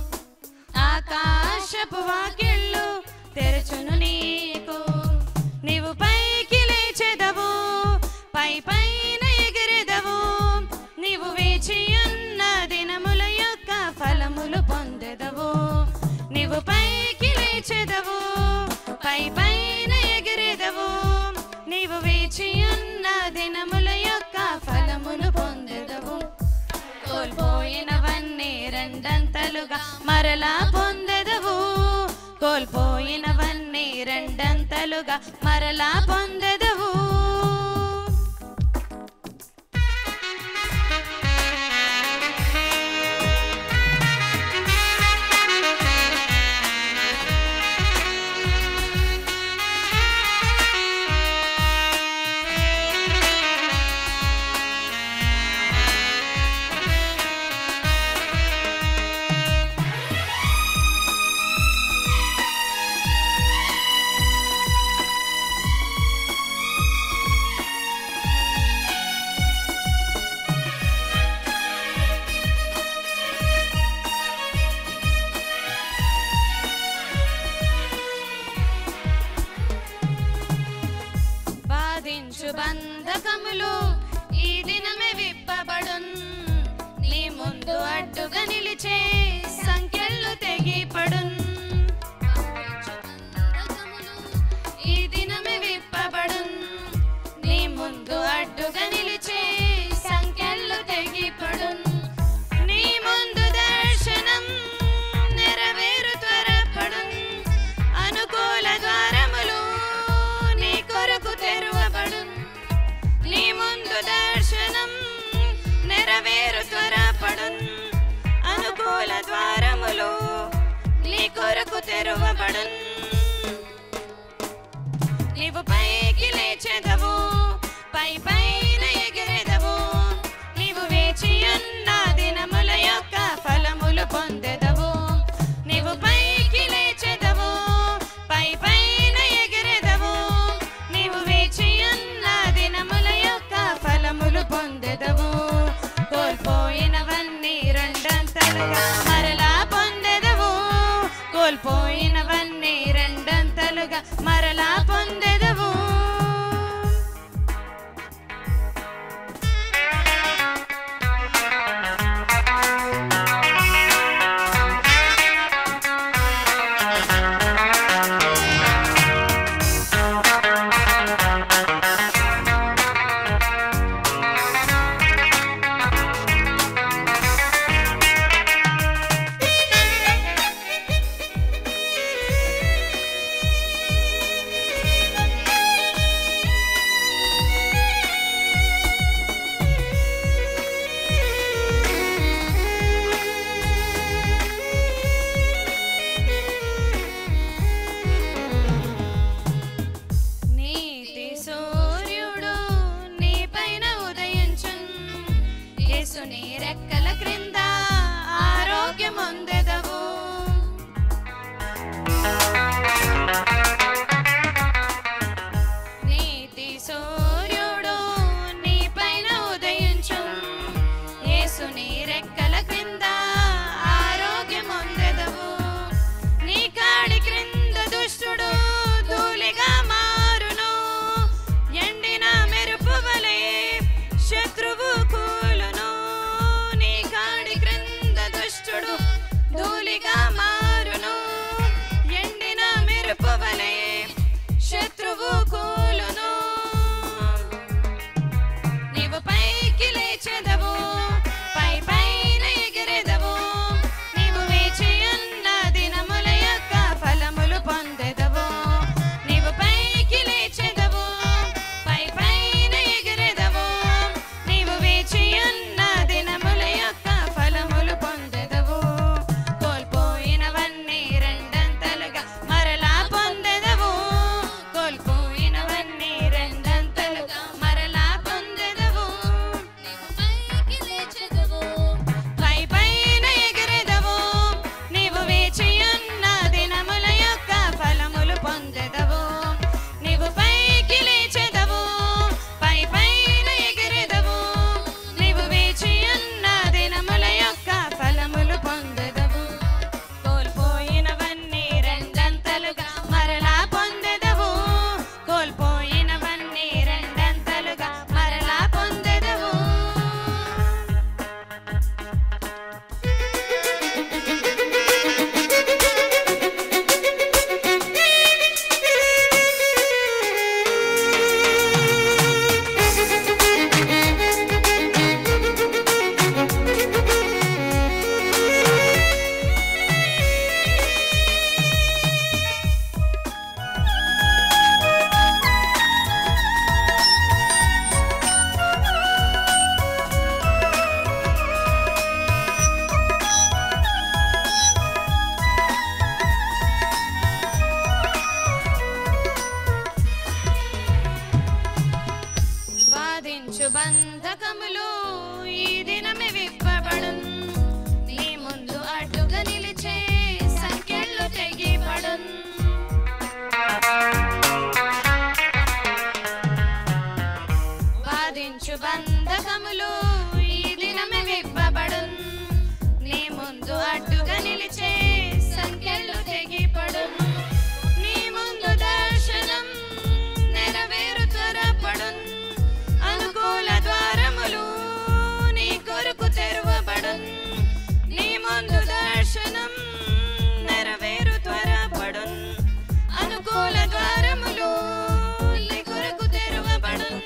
ఆకాశపు వాకిళ్ళు తెరచును నీకు నీవు పైకి లేచెదవు పై పైన ఎగిరెదవు నీవు వేచి ఉన్న దినముల యొక్క ఫలములు పొందెదవు నీవు పైకి లేచెదవు పై పైన ఎగిరెదవు నీవు వేచి ఉన్న దినముల యొక్క ఫలములు పొందెదవు కోల్పోయినవన్నీ రెండంతలుగా మరలా పొందెదవు కోల్పోయినవన్నీ రెండంతలుగా మరలా పొందెదవు బాధించు బంధకములు ఈ దినమే విప్పబడున్ నీ ముందు అడ్డుగా నిలిచే సంఖ్యలు తెగిపడున్ ఈ దినమే విప్పబడున్ నీ ముందు అడ్డుగా నిలిచే సంఖ్యలు తెగిపడున్ నీ ముందు దర్శనం నెరవేరు త్వరపడున్ అనుకూల ద్వారములు నీ కొరకు తెరువబడున్ నీ ముందు దర్శనం నెరవేరు త్వరపడున్ అనుకూల ద్వారములు నీ కొరకు తెరువబడున్ నీవు పైకి లేచెదవు పై పైన ఎగిరెదవు నీవు వేచి ఉన్న దినముల యొక్క ఫలములు పొందెదవు నీవు పైకి లేచెదవు పై పైన ఎగిరెదవు నీవు వేచి ఉన్న దినముల యొక్క ఫలములు పొందెదవు కోల్పోయినవన్నీ రెండంతలుగా మరలా పొందెదవు కోల్పోయినవన్నీ రెండంతలుగా మరలా పొందెదవు ధూళిగా మారును ఎండిన మెరుపు వలె శత్రువు కూలును నీవు పైకి లేచెదవు పై పైన ఎగిరెదవు నీవు వేచి ఉన్న దినముల యొక్క ఫలములు పొందెదవు నీవు పైకి లేచెదవు పై పైన ఎగిరెదవు నీవు వేచి ఉన్న దినముల యొక్క ఫలములు పొందెదవు కోల్పోయినవన్నీ రెండంతలుగా మరలా పొందెదవు కోల్పోయినవన్నీ రెండంతలుగా మరలా పొందెదవు నీవు పైకి లేచెదవు పై పైన ఎగిరెదవు నీవు వేచి ఉన్న దినముల యొక్క ఫలములు పొందెదవు నీవు పైకి లేచెదవు పై పైన ఎగిరెదవు నీవు వేచి ఉన్న దినముల యొక్క ఫలములు పొందెదవు కోల్పోయినవన్నీ రెండంతలుగా మరలా పొందెదవు కోల్పోయినవన్నీ రెండంతలుగా మరలా పొందెదవు బాధించు బంధకములు ఈ దినమే విప్పబడున్ నీ ముందు అడ్డుగా నిలిచే సంఖ్యలు తెగిపడున్ బాధించు బంధకములు ఈ దినమే విప్పబడున్ నీ ముందు అడ్డుగా నిలిచే సంఖ్యలు తెగిపడున్ నీ ముందు దర్శనం నెరవేరు త్వరపడున్ అనుకూల ద్వారములు నీ కొరకు తెరవబడున్ నీ ముందు దర్శనం నెరవేరు త్వరపడున్ అనుకూల ద్వారములు నీ కొరకు తెరవబడున్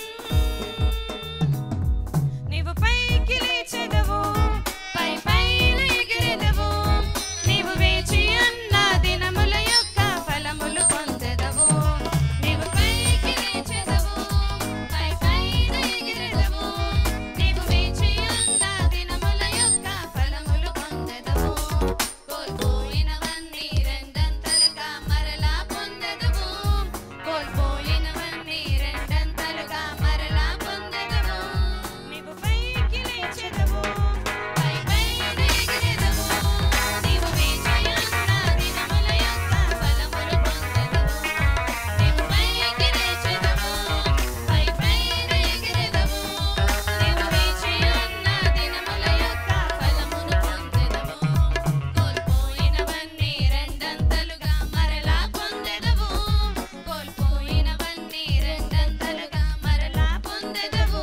నీవు పైకి లేచెదవు పై పైన ఎగిరెదవు నీవు వేచి అన్న దినముల యొక్క ఫలములు పొందెదవు నీవు పైకి లేచెదవు పై పైన ఎగిరెదవు నీవు వేచి అన్న దినముల యొక్క ఫలములు పొందెదవు కోల్పోయినవన్నీ రెండంతలుగా మరలా పొందెదవు కోల్పోయినవన్నీ రెండంతలుగా మరలా పొందెదవు నీవు పైకి లేచెదవు పై పైన ఎగిరెదవు నీవు వేచి ఉన్న దినముల యొక్క ఫలములు పొందెదవు నీవు పైకి లేచెదవు పై పైన ఎగిరెదవు నీవు వేచి ఉన్న దినముల యొక్క ఫలమును పొందెదవు కోల్పోయినవన్నీ రెండంతలుగా మరలా పొందెదవు కోల్పోయినవన్నీ రెండంతలుగా మరలా పొందెదవు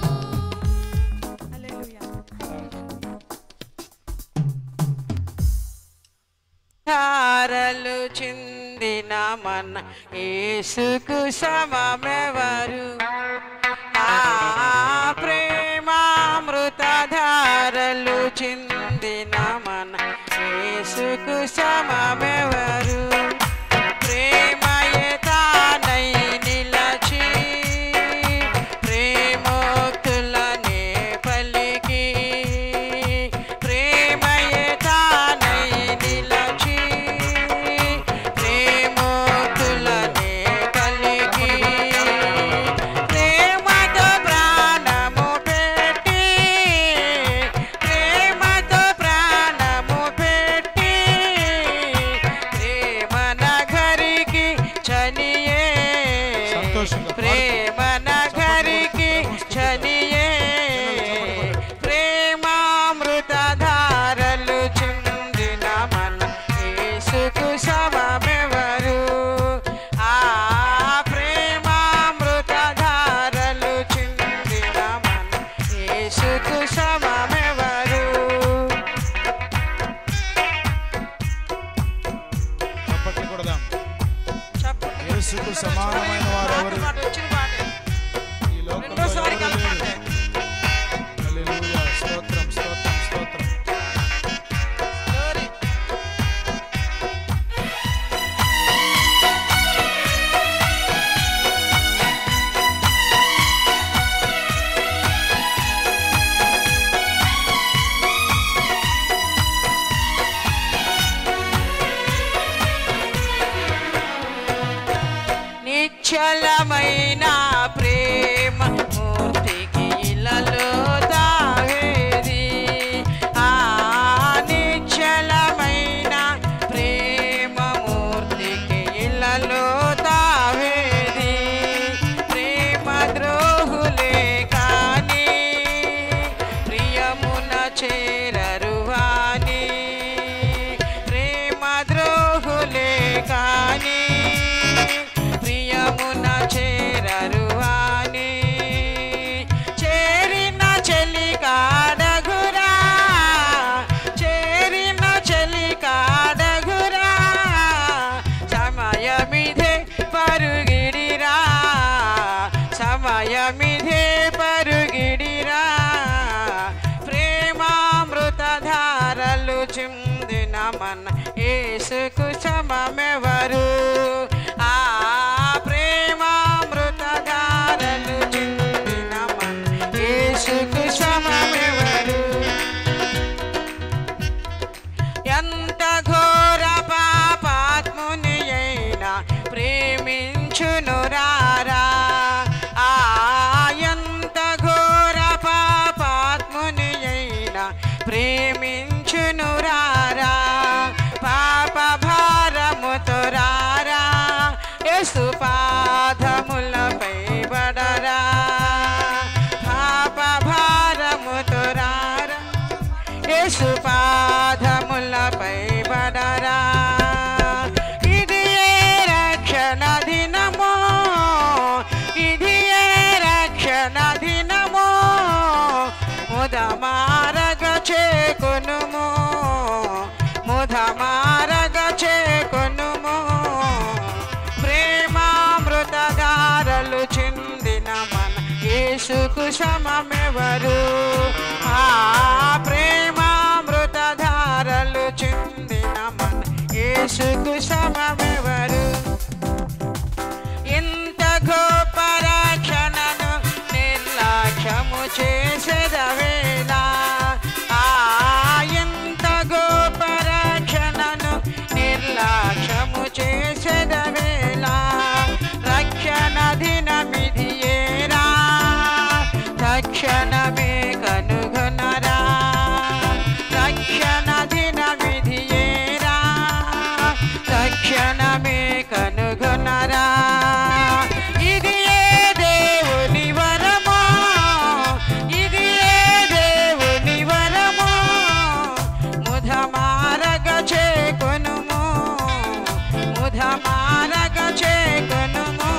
ధారలు చిందిన మన యేసుకు సమమెవరు ఆ ప్రేమామృత ధారలు చిందిన మన యేసుకు సమమెవరు ప్రేమయే తానై నిలచి ప్రేమోక్తులనే పలికి ప్రేమయే తానై నిలచి ప్రేమోక్తులనే కలిగి ప్రేమతో ప్రాణము పెట్టి ప్రేమతో ప్రాణము పెట్టి యేసుకు సమానమైన వారు ఎవరు పాట వచ్చిన పాటే ఈ లోకంలో రెండోసారి ఎవరు లేరు. కలపండి హల్లెలూయా. స్తోత్రం స్తోత్రం స్తోత్రం Glory. నిశ్చలమైన ప్రేమ మూర్తికి ఇలలో దావేది ఆ నిశ్చలమైన ప్రేమ మూర్తికి ఇలలో దావేది ప్రేమ ద్రోహులే కానీ ప్రియమున చేరరు వాని ప్రేమ ద్రోహులే కానీ ప్రియమున చేరరు వాని చేరిన చెలి కాడగురా చేరిన చెలి కాడగురా సమయమిదే పరుగిడిరా సమయమిదే పరుగిడిరా ప్రేమామృతధారలు చిందిన మన ఏసుకు సమమెవరు ఆ ప్రేమామృతధారలు చిందిన మన ఏసుకు సమమెవరు ఎంత ఘోర పాపాత్ముని అయినా ప్రేమించును రారా ఆ ఎంత ఘోర పాపాత్ముని అయినా ప్రేమించును రారా పాప భారముతో రారా యేసు పాదములపై బడరా పాప భారముతో రారా యేసు పాదములపై బడరా ఇది ఏ రక్షణ దినమో ఇది ఏ రక్షణ దినమో ముదమారగ చేకొనుము ముదమారగ చేకొనుము ప్రేమామృతధారలు చిందిన మన యేసుకు సమమెవరు ఆ ప్రేమామృతధారలు చిందిన మన యేసుకు సమమెవరు ఇంత గొప్ప రక్షణను నిర్లక్ష్యము చేసేదవేళ ఆ ఎంత గొప్ప రక్షణను నిర్లక్ష్యము చేసేదవేళ రక్షణ దినమిది ఏరా తక్షణమే కనుగొనరా రక్షణ దినమిది ఏరా తక్షణమే కనుగొనరా ఇది ఏ దేవుని వరమో ఇది ఏ దేవుని వరమో ముధమారగ చేకొనుము ముధమారగ చేకొనుము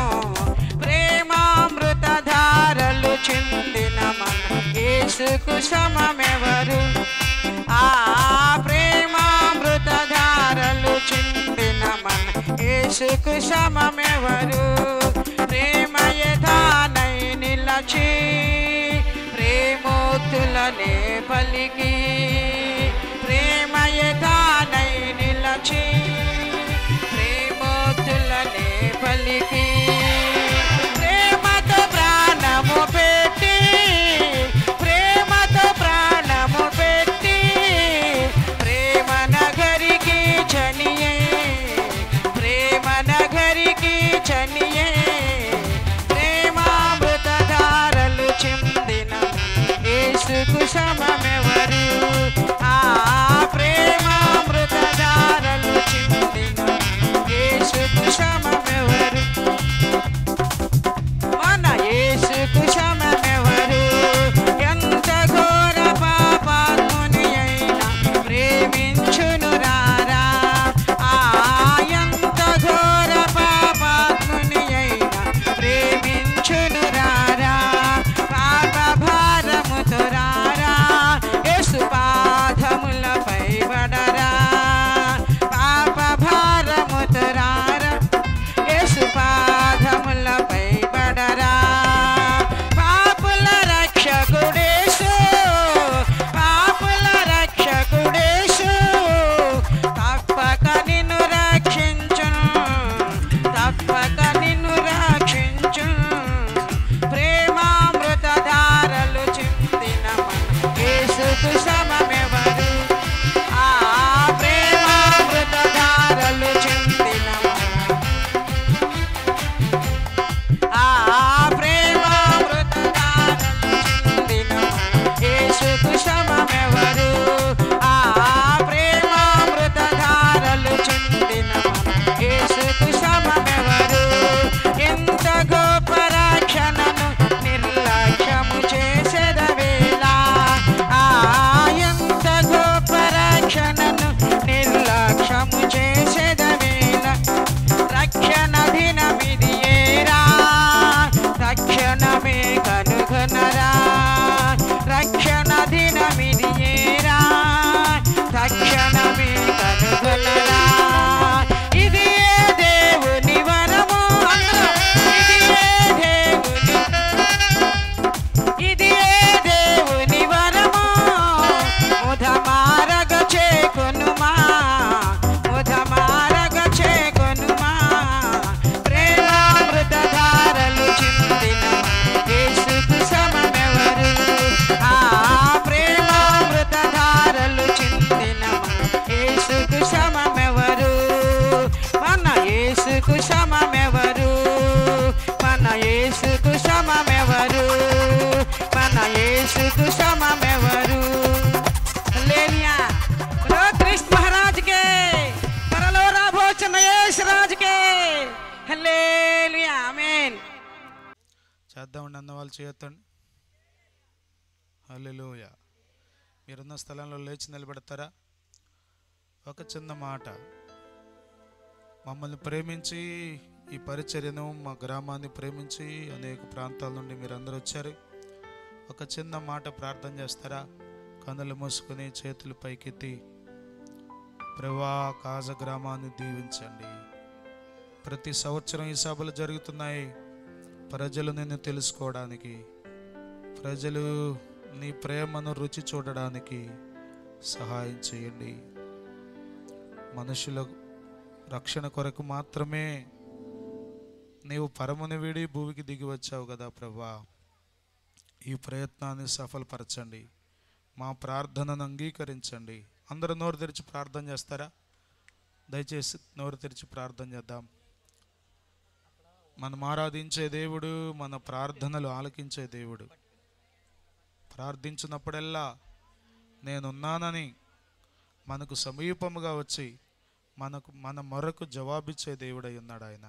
ప్రేమామృతధారలు చిందిన మన యేసుకు సమమెవరు ఆ ప్రేమామృతధారలు చిందిన మన యేసుకు సమమెవరు ప్రేమ యథానై నిలచి ప్రేమోక్తులనే పలికి ప్రేమ యథానై నిలచి ప్రేమోక్తులనే పలికి ప్రేమతో ప్రాణము పెట్టి ప్రేమతో ప్రాణము పెట్టి ప్రేమ నగరికి చనియే ప్రేమ నగరికి చనియే ప్రేమామృతధారలు చిందిన యేసుకు సమమెవరు ఆ ప్రేమామృతధారలు చిందిన యేసుకు సమమెవరు చేద్దామండి అన్న వాళ్ళు చేయొద్దండి హల్లెలూయ మీరున్న స్థలంలో లేచి నిలబెడతారా ఒక చిన్న మాట మమ్మల్ని ప్రేమించి ఈ పరిచర్యను మా గ్రామాన్ని ప్రేమించి అనేక ప్రాంతాల నుండి మీరందరూ వచ్చారు ఒక చిన్న మాట ప్రార్థన చేస్తారా కన్నులు మూసుకొని చేతులు పైకెత్తి ప్రభా కాజ గ్రామాన్ని దీవించండి ప్రతి సంవత్సరం ఈ సభలు జరుగుతున్నాయి ప్రజలు నిన్ను తెలుసుకోవడానికి ప్రజలు నీ ప్రేమను రుచి చూడడానికి సహాయం చేయండి మనుషుల రక్షణ కొరకు మాత్రమే నీవు పరముని వీడి భూమికి దిగి వచ్చావు కదా ప్రభా ఈ ప్రయత్నాన్ని సఫలపరచండి మా ప్రార్థనను అంగీకరించండి అందరూ నోరు తెరిచి ప్రార్థన చేస్తారా దయచేసి నోరు తెరిచి ప్రార్థన చేద్దాం మనం ఆరాధించే దేవుడు మన ప్రార్థనలు ఆలకించే దేవుడు ప్రార్థించినప్పుడల్లా నేనున్నానని మనకు సమీపముగా వచ్చి మనకు మన మొరకు జవాబిచ్చే దేవుడై ఉన్నాడు ఆయన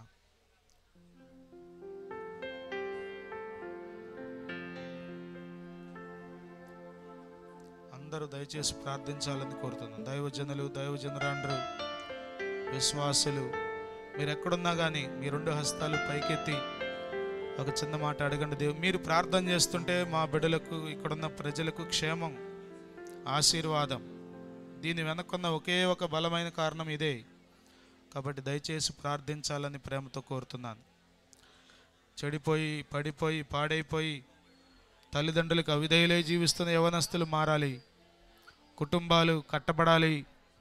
అందరూ దయచేసి ప్రార్థించాలని కోరుతున్నాను దైవజనులు దైవజనురాండ్రు విశ్వాసులు మీరు ఎక్కడున్నా కానీ మీ రెండు హస్తాలు పైకెత్తి ఒక చిన్న మాట అడగండి దేవు మీరు ప్రార్థన చేస్తుంటే మా బిడ్డలకు ఇక్కడున్న ప్రజలకు క్షేమం ఆశీర్వాదం దీని వెనక్కున్న ఒకే ఒక బలమైన కారణం ఇదే కాబట్టి దయచేసి ప్రార్థించాలని ప్రేమతో కోరుతున్నాను చెడిపోయి పడిపోయి పాడైపోయి తల్లిదండ్రులకు అవిధేయులై జీవిస్తున్న యవనస్తులు మారాలి కుటుంబాలు కట్టబడాలి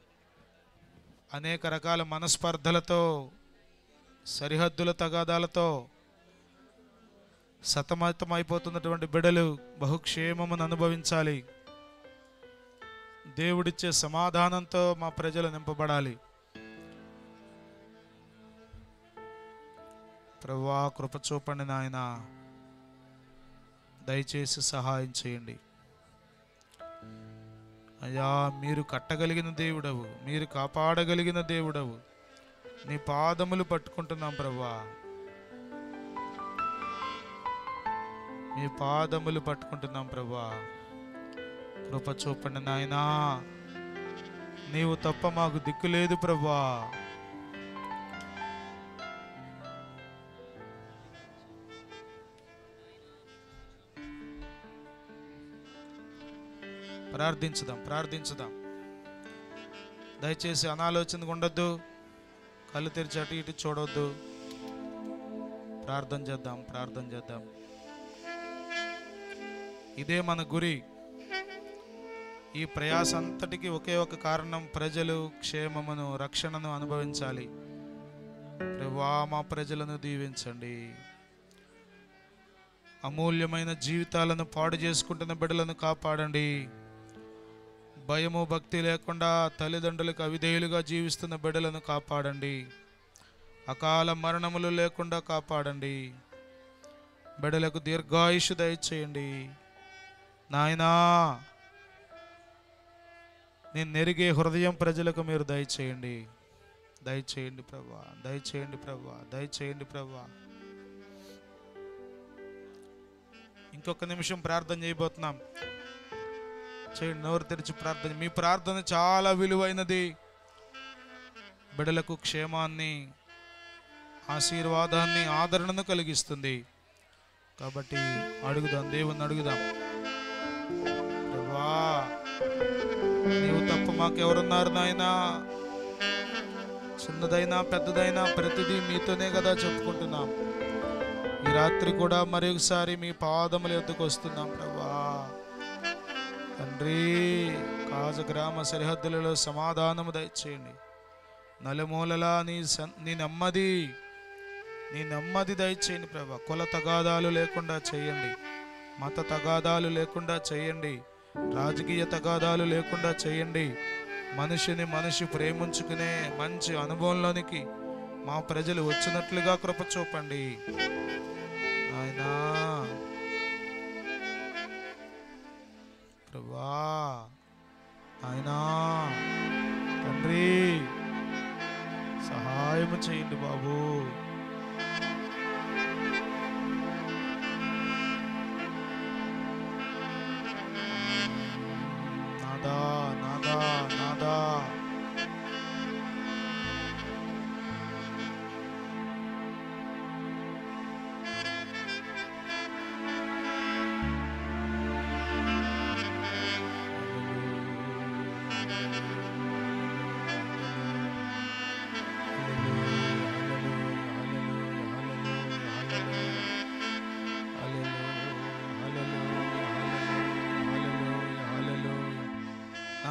అనేక రకాల మనస్పర్ధలతో సరిహద్దుల తగాదాలతో సతమతమైపోతున్నటువంటి బిడలు బహుక్షేమమును అనుభవించాలి దేవుడిచ్చే సమాధానంతో మా ప్రజలు నింపబడాలి ప్రభా కృప చూపండి నాయన దయచేసి సహాయం చేయండి అయ్యా మీరు కట్టగలిగిన దేవుడవు మీరు కాపాడగలిగిన దేవుడవు నీ పాదములు పట్టుకుంటున్నాం ప్రభా మీ పాదములు పట్టుకుంటున్నాం ప్రభా కృప చూపండి నాయనా నీవు తప్ప మాకు దిక్కు లేదు ప్రభా ప్రార్థించుదాం ప్రార్థించుదాం దయచేసి అనాలోచనగా ఉండొద్దు కళ్ళు తెరిచి అటు ఇటు చూడొద్దు ప్రార్థన చేద్దాం ప్రార్థన చేద్దాం ఇదే మన గురి ఈ ప్రయాస అంతటికి ఒకే ఒక కారణం ప్రజలు క్షేమమును రక్షణను అనుభవించాలి ప్రభా మా ప్రజలను దీవించండి అమూల్యమైన జీవితాలను పాడు చేసుకుంటున్న బిడ్డలను కాపాడండి భయము భక్తి లేకుండా తల్లిదండ్రులకు అవిధేయులుగా జీవిస్తున్న బిడ్డలను కాపాడండి అకాల మరణములు లేకుండా కాపాడండి బిడ్డలకు దీర్ఘాయుషు దయచేయండి నాయనా నేను నెరిగే హృదయం ప్రజలకు మీరు దయచేయండి దయచేయండి ప్రభా దయచేయండి ప్రభా దయచేయండి ప్రభా ఇంకొక నిమిషం ప్రార్థన చేయబోతున్నాం చేయండి నోరు తెరిచి ప్రార్థన మీ ప్రార్థన చాలా విలువైనది బిడలకు క్షేమాన్ని ఆశీర్వాదాన్ని ఆదరణను కలిగిస్తుంది కాబట్టి అడుగుదాం దేవుణ్ణి అడుగుదాం ప్రభా నీవు తప్ప మాకెవరున్నారు నాయనా చిన్నదైనా పెద్దదైనా ప్రతిదీ మీతోనే కదా చెప్పుకుంటున్నాం ఈ రాత్రి కూడా మరొకసారి మీ పాదముల ఎద్దుకు వస్తున్నాం ప్రభా తండ్రి కాజ గ్రామ సరిహద్దులలో సమాధానము దయచేయండి నలుమూలలా నీ సన్- నీ నెమ్మది నీ నెమ్మది దయచేయండి ప్రభా కుల తగాదాలు లేకుండా చేయండి మత తగాదాలు లేకుండా చేయండి రాజకీయ తగాదాలు లేకుండా చేయండి మనిషిని మనిషి ప్రేమించుకునే మంచి అనుభవంలోనికి మా ప్రజలు వచ్చినట్లుగా కృప చూపండి ఆయనా ప్రభా ఆయనా తండ్రి సహాయం చేయండి బాబు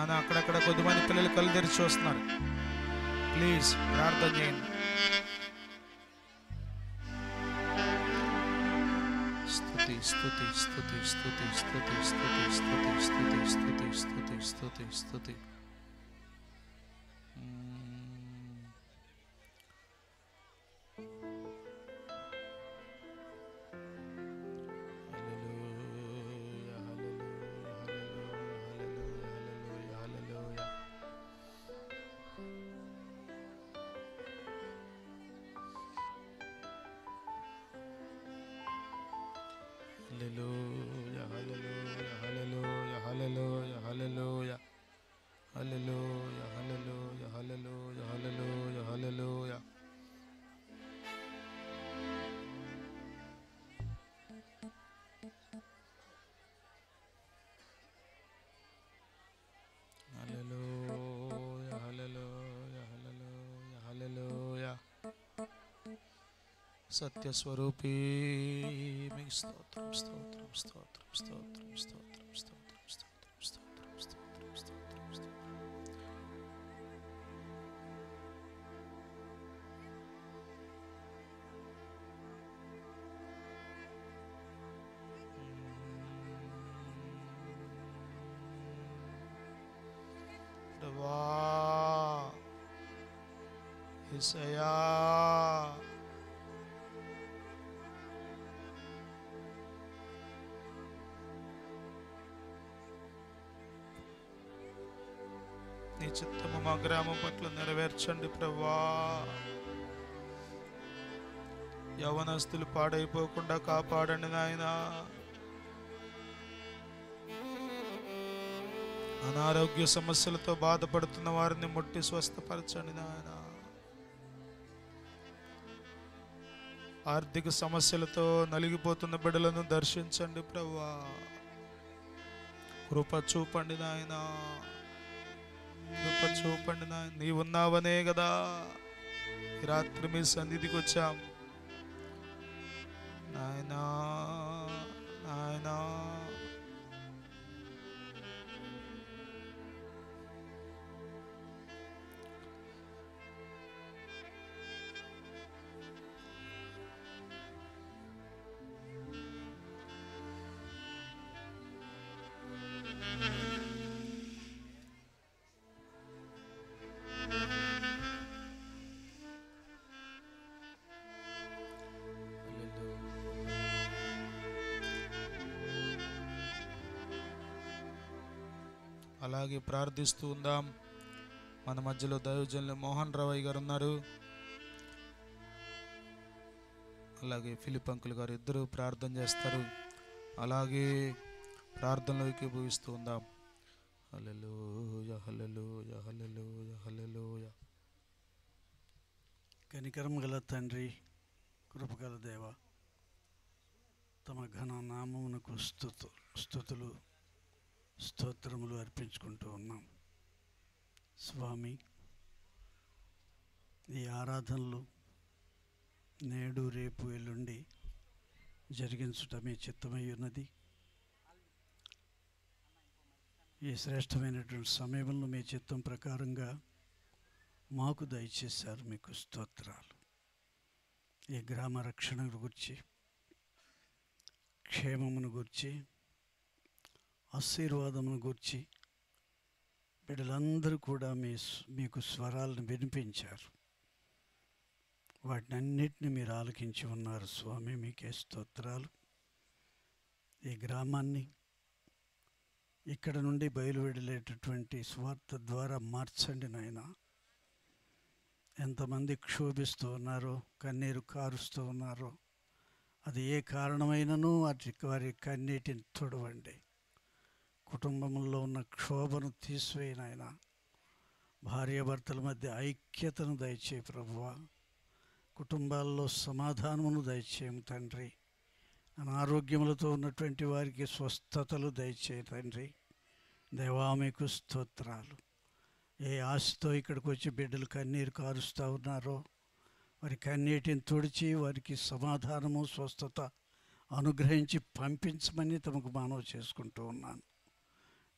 అవును అక్కడక్కడ కొద్దిమంది పిల్లలు కళ్ళు తెరిచి చూస్తున్నారు ప్లీజ్ ప్రార్థన చేయండి స్తుతి స్తుతి స్తుతి స్తుతి స్తుతి స్తుతి స్తుతి స్తుతి స్తుతి స్తుతి స్తుతి స్తుతి మ్మ్. హల్లెలూయా, హల్లెలూయా, హల్లెలూయా, హల్లెలూయా, హల్లెలూయా. Hallelujah, hallelujah, hallelujah, hallelujah, hallelujah. Hallelujah, hallelujah, hallelujah, hallelujah, hallelujah. Hallelujah, hallelujah, hallelujah, hallelujah. సత్యస్వరూపీ మీకు స్తోత్రం స్తోత్రం స్తోత్రం స్తోత్రం స్తోత్రం స్తోత్రం స్తోత్రం స్తోత్రం స్తోత్రం స్తోత్రం స్తోత్రం ప్రభా యేసయ్యా నీ చిత్తము మా గ్రామం పట్ల నెరవేర్చండి ప్రభా యవనస్తులు పాడైపోకుండా కాపాడండి నాయన అనారోగ్య సమస్యలతో బాధపడుతున్న వారిని ముట్టి స్వస్థపరచండి నాయన ఆర్థిక సమస్యలతో నలిగిపోతున్న బిడ్డలను దర్శించండి ప్రభా కృప చూపండి నాయనా కృప చూపండి నా నీవున్నావనే కదా ఈ రాత్రి మీ సన్నిధికి వచ్చాం నాయనా నాయనా అలాగే ప్రార్థిస్తూ ఉందాం మన మధ్యలో దైవజనులు మోహన్ రావయ్య గారు ఉన్నారు అలాగే ఫిలిప్ అంకుల్ గారు ఇద్దరు ప్రార్థన చేస్తారు అలాగే ప్రార్థనలో ఏకీభవిస్తూ ఉందాం హల్లెలూయా హల్లెలూయా హల్లెలూయా హల్లెలూయా కనికరం గల తండ్రి కృపగల దేవ తమ ఘన నామమునకు స్థుతు స్థుతులు స్తోత్రములు అర్పించుకుంటూ ఉన్నాం స్వామి ఈ ఆరాధనలు నేడు రేపు ఎల్లుండి జరిగించుట మీ చిత్తమై ఉన్నది ఈ శ్రేష్టమైనటువంటి సమయంలో మీ చిత్తం ప్రకారంగా మాకు దయచేశారు మీకు స్తోత్రాలు ఈ గ్రామ రక్షణ గురించి క్షేమమును గురించి ఆశీర్వాదమును గురించి బిడ్డలందరూ కూడా మీ స్- మీకు స్వరాలను వినిపించారు వాటిని అన్నిటిని మీరు ఆలకించి ఉన్నారు స్వామి మీకే స్తోత్రాలు ఈ గ్రామాన్ని ఇక్కడ నుండి బయలువెడలేటటువంటి స్వార్థ ద్వారా మార్చండి నాయనా ఎంతమంది క్షోభిస్తూ ఉన్నారో కన్నీరు కారుస్తూ ఉన్నారో అది ఏ కారణమైనను వాటి వారి కన్నీటిని తుడవండి కుటుంబంలో ఉన్న క్షోభను తీసివేయను ఆయన భార్యాభర్తల మధ్య ఐక్యతను దయచేయి ప్రభువా కుటుంబాల్లో సమాధానమును దయచేయము తండ్రి అనారోగ్యములతో ఉన్నటువంటి వారికి స్వస్థతలు దయచేయి తండ్రి దేవా మీకు స్తోత్రాలు ఏ ఆశతో ఇక్కడికి వచ్చి బిడ్డలు కన్నీరు కారుస్తూ ఉన్నారో వారి కన్నీటిని తుడిచి వారికి సమాధానము స్వస్థత అనుగ్రహించి పంపించమని తమకు మానవ చేసుకుంటూ ఉన్నాను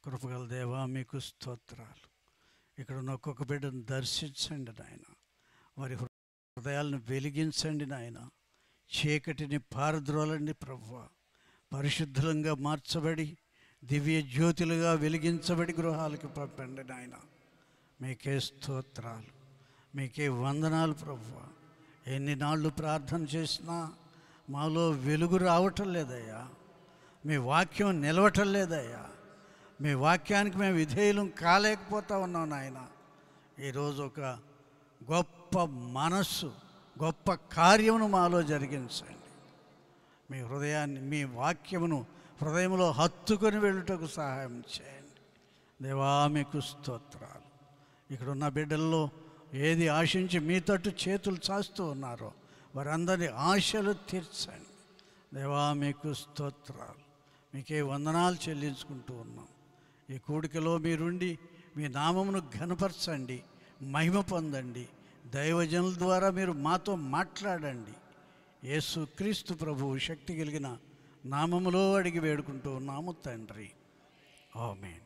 కృపగల దేవా మీకు స్తోత్రాలు ఇక్కడ ఉన్న ఒక్కొక్క బిడ్డను దర్శించండి నాయన వారి హృదయాలను వెలిగించండి నాయన చీకటిని పారద్రోలండి ప్రభువ పరిశుద్ధంగా మార్చబడి దివ్య జ్యోతులుగా వెలిగించబడి గృహాలకు పంపండి నాయన మీకే స్తోత్రాలు మీకే వందనాలు ప్రభువ ఎన్ని నాళ్ళు ప్రార్థన చేసినా మాలో వెలుగు రావటం లేదయ్యా మీ వాక్యం నిలవటం లేదయ్యా మీ వాక్యానికి మేము విధేయులం కాలేకపోతా ఉన్నాం నాయన ఈరోజు ఒక గొప్ప మనస్సు గొప్ప కార్యమును మాలో జరిగించండి మీ హృదయాన్ని మీ వాక్యమును హృదయంలో హత్తుకొని వెళ్ళుటకు సహాయం చేయండి దేవా మీకు స్తోత్రాలు ఇక్కడ ఉన్న బిడ్డల్లో ఏది ఆశించి మీ తట్టు చేతులు చాస్తూ ఉన్నారో వారందరి ఆశలు తీర్చండి దేవా మీకు స్తోత్రాలు మీకే వందనాలు చెల్లించుకుంటూ ఉన్నాం ఈ కూడికలో మీరుండి మీ నామమును ఘనపరచండి మహిమ పొందండి దైవజనుల ద్వారా మీరు మాతో మాట్లాడండి యేసు క్రీస్తు ప్రభువు శక్తి కలిగిన నామములో అడిగి వేడుకుంటూ ఉన్నాము తండ్రి ఆమేన్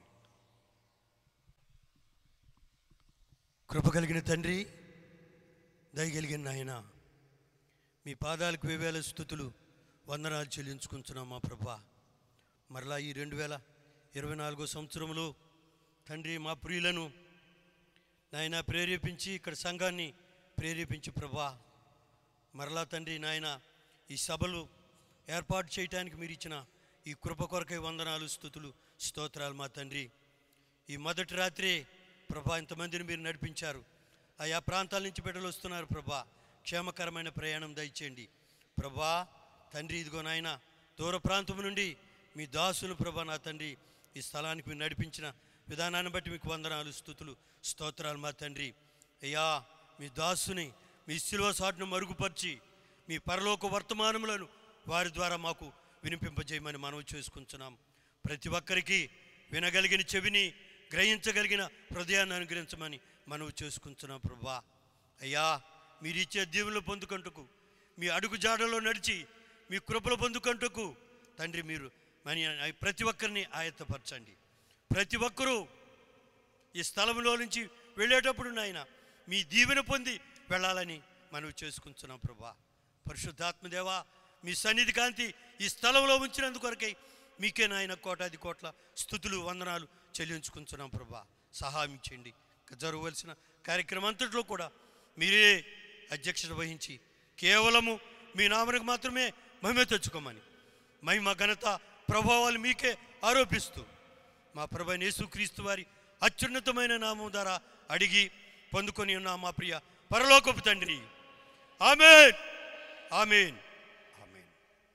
కృప కలిగిన తండ్రి దయగలిగిన నాయన మీ పాదాలకు వేవేల స్థుతులు వందనాలు చెల్లించుకుంటున్నాం మా ప్రభా మరలా ఈ రెండు వేల ఇరవై నాలుగో సంవత్సరంలో తండ్రి మా ప్రియులను నాయన ప్రేరేపించి ఇక్కడ సంఘాన్ని ప్రేరేపించి ప్రభా మరలా తండ్రి నాయన ఈ సభలు ఏర్పాటు చేయడానికి మీరు ఇచ్చిన ఈ కృప కొరకై వందనాలు స్థుతులు స్తోత్రాలు మా తండ్రి ఈ మొదటి రాత్రి ప్రభా ఇంతమందిని మీరు నడిపించారు ఆయా ప్రాంతాల నుంచి బిడ్డలు వస్తున్నారు ప్రభా క్షేమకరమైన ప్రయాణం దయచేయండి ప్రభా తండ్రి ఇదిగో నాయన దూర ప్రాంతం నుండి మీ దాసులు ప్రభా నా తండ్రి ఈ స్థలానికి మీరు నడిపించిన విధానాన్ని బట్టి మీకు వందనాలు స్థుతులు స్తోత్రాలు మా తండ్రి అయ్యా మీ దాసుని మీ శిలువ సాటును మరుగుపరిచి మీ పరలోక వర్తమానములను వారి ద్వారా మాకు వినిపింపజేయమని మనం చేసుకుంటున్నాం ప్రతి ఒక్కరికి వినగలిగిన చెవిని గ్రహించగలిగిన హృదయాన్ని అనుగ్రహించమని మనవి చేసుకుంటున్నాం ప్రభా అయ్యా మీరు ఇచ్చే దీవులు పొందుకుంటకు మీ అడుగు జాడలో నడిచి మీ కృపలు పొందుకుంటకు తండ్రి మీరు మన ప్రతి ఒక్కరిని ఆయత్తపరచండి ప్రతి ఒక్కరూ ఈ స్థలంలో నుంచి వెళ్ళేటప్పుడు నాయన మీ దీవెన పొంది వెళ్ళాలని మనవి చేసుకుంటున్నాం ప్రభా పరిశుద్ధాత్మదేవా మీ సన్నిధి కాంతి ఈ స్థలంలో ఉంచినందుకొరకై మీకే నాయన కోటాది కోట్ల స్థుతులు వందనాలు చెల్లించుకుంటున్నాం ప్రభా సహాయం చేయండి ఇక జరగవలసిన కార్యక్రమం అంతట్లో కూడా మీరే అధ్యక్షత వహించి కేవలము మీ నామనికి మాత్రమే మహిమ తెచ్చుకోమని మహిమ ఘనత ప్రభావాలు మీకే ఆరోపిస్తూ మా ప్రభు యేసుక్రీస్తు వారి అత్యున్నతమైన నామం ద్వారా అడిగి పొందుకొని ఉన్న మా ప్రియ పరలోకపు తండ్రి ఆమెన్ ఆమెన్ ఆమెన్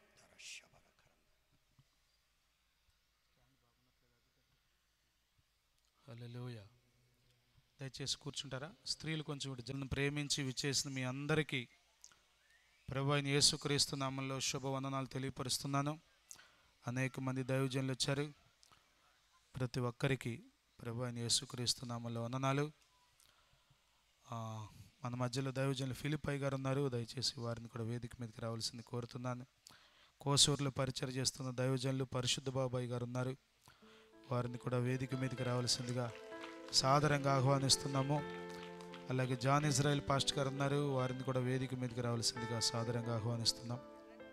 హల్లెలూయా దయచేసి కూర్చుంటారా స్త్రీలు కొంచెం ఇటు జనం ప్రేమించి విచ్చేసిన మీ అందరికీ ప్రభు అయిన యేసుక్రీస్తు నామంలో శుభవందనాలు తెలియపరుస్తున్నాను అనేక మంది దైవజనులు వచ్చారు ప్రతి ఒక్కరికి ప్రభు అయిన యేసుక్రీస్తు నామంలో వందనాలు ఆ, మన మధ్యలో దైవజనులు ఫిలిపై గారు ఉన్నారు దయచేసి వారిని కూడా వేదిక మీదకి రావాల్సింది కోరుతున్నాను కోసూరులో పరిచయం చేస్తున్న దైవజనులు పరిశుద్ధ బాబాయ్ గారు ఉన్నారు వారిని కూడా వేదిక మీదకి రావాల్సిందిగా సాదరంగా ఆహ్వానిస్తున్నాము అలాగే జాన్ ఇజ్రాయెల్ పాస్ట్ గారు ఉన్నారు వారిని కూడా వేదిక మీదకి రావాల్సిందిగా సాదరంగా ఆహ్వానిస్తున్నాం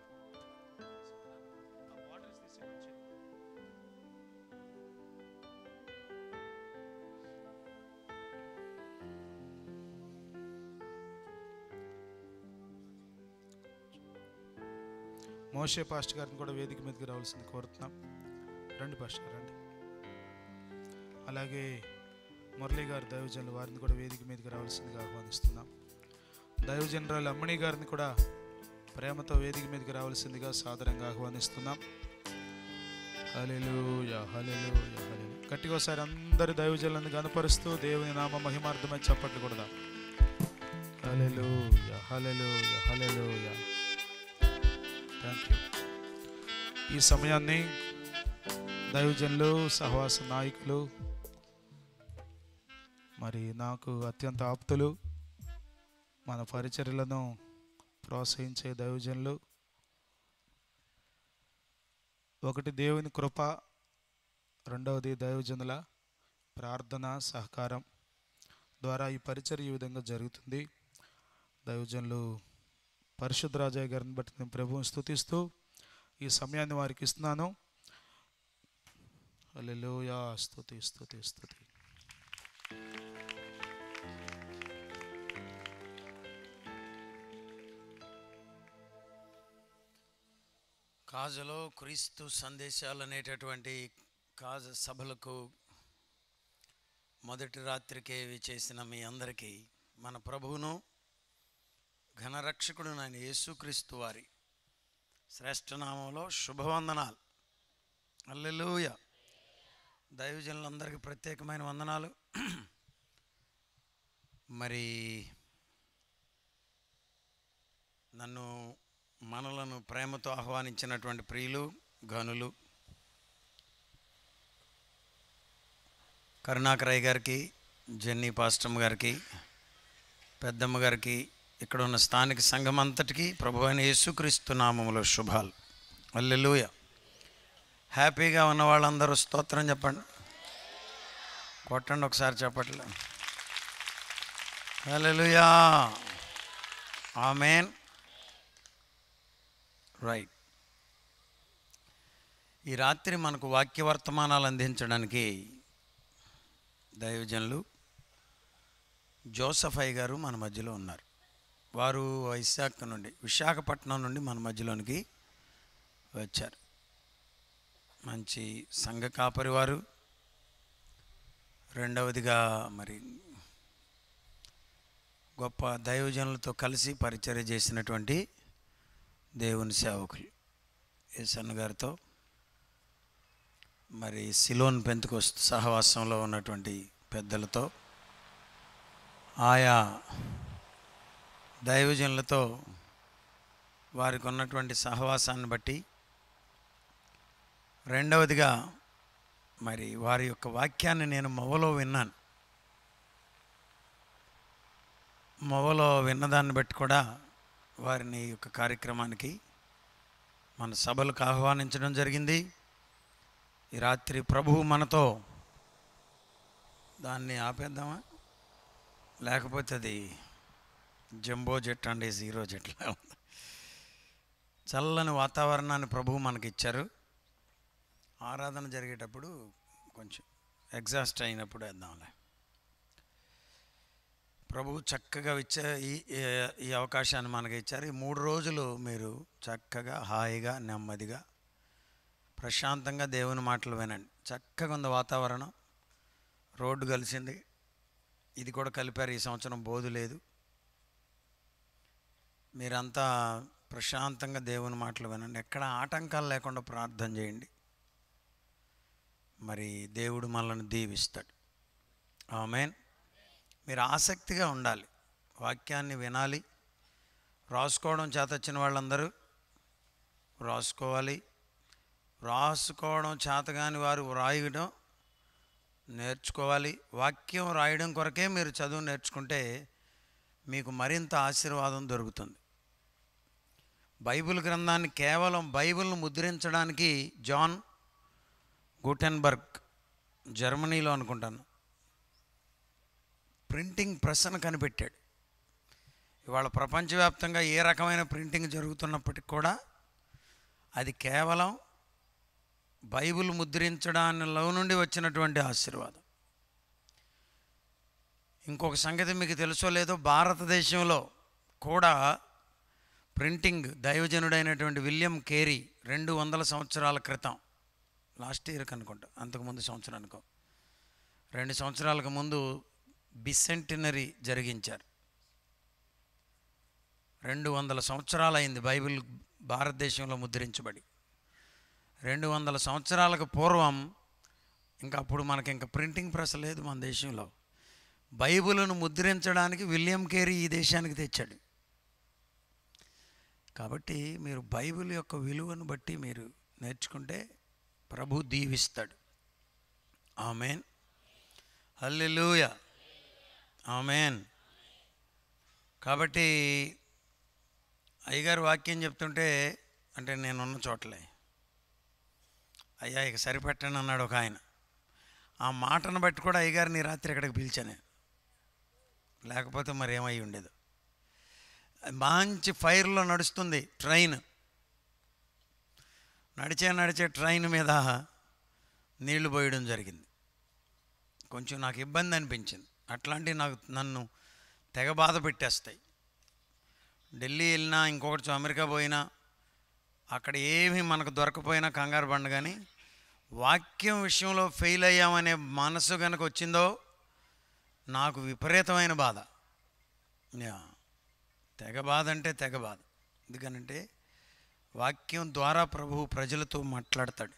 మోషే పాస్ట్ గారిని కూడా వేదిక మీదకి రావాల్సింది కోరుతున్నాం రండి పాస్ట్ గారు రండి అలాగే మురళి గారు దైవజనులు వారిని కూడా వేదిక మీదకి రావాల్సిందిగా ఆహ్వానిస్తున్నాం దైవజనరాలు అమ్మణి గారిని కూడా ప్రేమతో వేదిక మీదకి రావాల్సిందిగా సాదరంగా ఆహ్వానిస్తున్నాం హల్లెలూయా హల్లెలూయా హల్లెలూయా గట్టిగా ఒకసారి అందరి దైవజనులను కనపరుస్తూ దేవుని నామ మహిమార్థమై చప్పట్లు కొడదాం హల్లెలూయా హల్లెలూయా హల్లెలూయా థ్యాంక్ యూ ఈ సమయాన్ని దైవజనులు సహవాస నాయకులు మరి నాకు అత్యంత ఆప్తులు మన పరిచర్యలను ప్రోత్సహించే దైవజనులు ఒకటి దేవుని కృప రెండవది దైవజనుల ప్రార్థన సహకారం ద్వారా ఈ పరిచర్య ఈ విధంగా జరుగుతుంది దైవజనులు పరిశుద్ధ రాజయ్య గారిని బట్టి నేను ప్రభువుని స్థుతిస్తూ ఈ సమయాన్ని వారికి ఇస్తున్నాను హల్లెలూయా స్తుతి స్తుతి స్తుతి కాజలో క్రీస్తు సందేశాలు అనేటటువంటి కాజ సభలకు మొదటి రాత్రికే చేసిన మీ అందరికీ మన ప్రభువును ఘనరక్షకుడు నాయన యేసుక్రీస్తు వారి శ్రేష్టనామంలో శుభవందనాలు అల్లెలూయ దైవజనులందరికీ ప్రత్యేకమైన వందనాలు మరి నన్ను మనలను ప్రేమతో ఆహ్వానించినటువంటి ప్రియులు గనులు కరుణాకరయ్య గారికి జెన్నీ పాస్టమ్ గారికి పెద్దమ్మ గారికి ఇక్కడ ఉన్న స్థానిక సంఘం అంతటికి ప్రభు అయిన యేసుక్రీస్తు నామములో శుభాలు అల్లెలూయ హ్యాపీగా ఉన్న వాళ్ళందరూ స్తోత్రం చెప్పండి కొట్టండి ఒకసారి చెప్పట్లే హల్లెలూయా ఆమెన్ రైట్ ఈ రాత్రి మనకు వాక్య వర్తమానాలు అందించడానికి దైవజనులు జోసఫ్ అయ్య గారు మన మధ్యలో ఉన్నారు వారు వైశాఖ నుండి విశాఖపట్నం నుండి మన మధ్యలోనికి వచ్చారు మంచి సంఘ కాపరి వారు రెండవదిగా మరి గొప్ప దైవజనులతో కలిసి పరిచర్య చేసినటువంటి దేవుని సేవకులు ఏసన్న గారితో మరి సిలోన్ పెంతుకొస్తు సహవాసంలో ఉన్నటువంటి పెద్దలతో ఆయా దైవజనులతో వారికి ఉన్నటువంటి సహవాసాన్ని బట్టి రెండవదిగా మరి వారి యొక్క వాక్యాన్ని నేను మొవలో విన్నాను మొవలో విన్నదాన్ని బట్టి కూడా వారిని ఈ యొక్క కార్యక్రమానికి మన సభలకు ఆహ్వానించడం జరిగింది ఈ రాత్రి ప్రభువు మనతో దాన్ని ఆపేద్దామా లేకపోతే అది జంబో జెట్ అండి జీరో జెట్లా ఉంది చల్లని వాతావరణాన్ని ప్రభువు మనకి ఇచ్చారు ఆరాధన జరిగేటప్పుడు కొంచెం ఎగ్జాస్ట్ అయినప్పుడు వేద్దాంలే ప్రభువు చక్కగా ఇచ్చే ఈ ఈ- ఈ అవకాశాన్ని మనకి ఇచ్చారు ఈ మూడు రోజులు మీరు చక్కగా హాయిగా నెమ్మదిగా ప్రశాంతంగా దేవుని మాటలు వినండి చక్కగా ఉంది వాతావరణం రోడ్డు కలిసింది ఇది కూడా కలిపారు ఈ సంవత్సరం బోధు లేదు మీరంతా ప్రశాంతంగా దేవుని మాటలు వినండి ఎక్కడ ఆటంకాలు లేకుండా ప్రార్థన చేయండి మరి దేవుడు మనల్ని దీవిస్తాడు ఆమెన్ మీరు ఆసక్తిగా ఉండాలి వాక్యాన్ని వినాలి రాసుకోవడం చేతొచ్చిన వాళ్ళందరూ రాసుకోవాలి రాసుకోవడం చేతగాని వారు వ్రాయడం నేర్చుకోవాలి వాక్యం రాయడం కొరకే మీరు చదువు నేర్చుకుంటే మీకు మరింత ఆశీర్వాదం దొరుకుతుంది బైబిల్ గ్రంథాన్ని కేవలం బైబిల్ను ముద్రించడానికి జాన్ గుటెన్బర్గ్ జర్మనీలో అనుకుంటాను ప్రింటింగ్ ప్రెస్ను కనిపెట్టాడు ఇవాళ ప్రపంచవ్యాప్తంగా ఏ రకమైన ప్రింటింగ్ జరుగుతున్నప్పటికి కూడా అది కేవలం బైబిల్ ముద్రించడానిలో నుండి వచ్చినటువంటి ఆశీర్వాదం ఇంకొక సంగతి మీకు తెలుసో లేదో భారతదేశంలో కూడా ప్రింటింగ్ దైవజనుడైనటువంటి విలియం కేరీ రెండు వందల సంవత్సరాల క్రితం లాస్ట్ ఇయర్కి అనుకుంటా అంతకుముందు సంవత్సరం అనుకో రెండు సంవత్సరాలకు ముందు బిసెంటినరీ జరిగించారు రెండు వందల సంవత్సరాలైంది బైబిల్ భారతదేశంలో ముద్రించబడి రెండు వందల సంవత్సరాలకు పూర్వం ఇంకా అప్పుడు మనకి ఇంకా ప్రింటింగ్ ప్రెస్ లేదు మన దేశంలో బైబిల్ను ముద్రించడానికి విలియం కేరీ ఈ దేశానికి తెచ్చాడు కాబట్టి మీరు బైబిల్ యొక్క విలువను బట్టి మీరు నేర్చుకుంటే ప్రభు దీవిస్తాడు ఆమెన్ హల్లెలూయ ఆమెన్ కాబట్టి అయ్యగారు వాక్యం చెప్తుంటే అంటే నేనున్న చోటలే అయ్యా ఇక సరిపెట్టండి అన్నాడు ఒక ఆయన ఆ మాటను బట్టి కూడా అయ్యగారిని రాత్రి ఇక్కడికి పిలిచాను లేకపోతే మరి ఏమై ఉండేది మంచి ఫైర్లో నడుస్తుంది ట్రైన్ నడిచే నడిచే ట్రైన్ మీద నీళ్లు పోయడం జరిగింది కొంచెం నాకు ఇబ్బంది అనిపించింది అట్లాంటివి నాకు నన్ను తెగ బాధ పెట్టేస్తాయి ఢిల్లీ వెళ్ళినా ఇంకొకటి చో- అమెరికా పోయినా అక్కడ ఏమీ మనకు దొరకపోయినా కంగారు పండు కానీ వాక్యం విషయంలో ఫెయిల్ అయ్యామనే మనసు కనుక వచ్చిందో నాకు విపరీతమైన బాధ యా. తెగ బాధ అంటే తెగ బాధ ఎందుకనంటే వాక్యం ద్వారా ప్రభువు ప్రజలతో మాట్లాడతాడు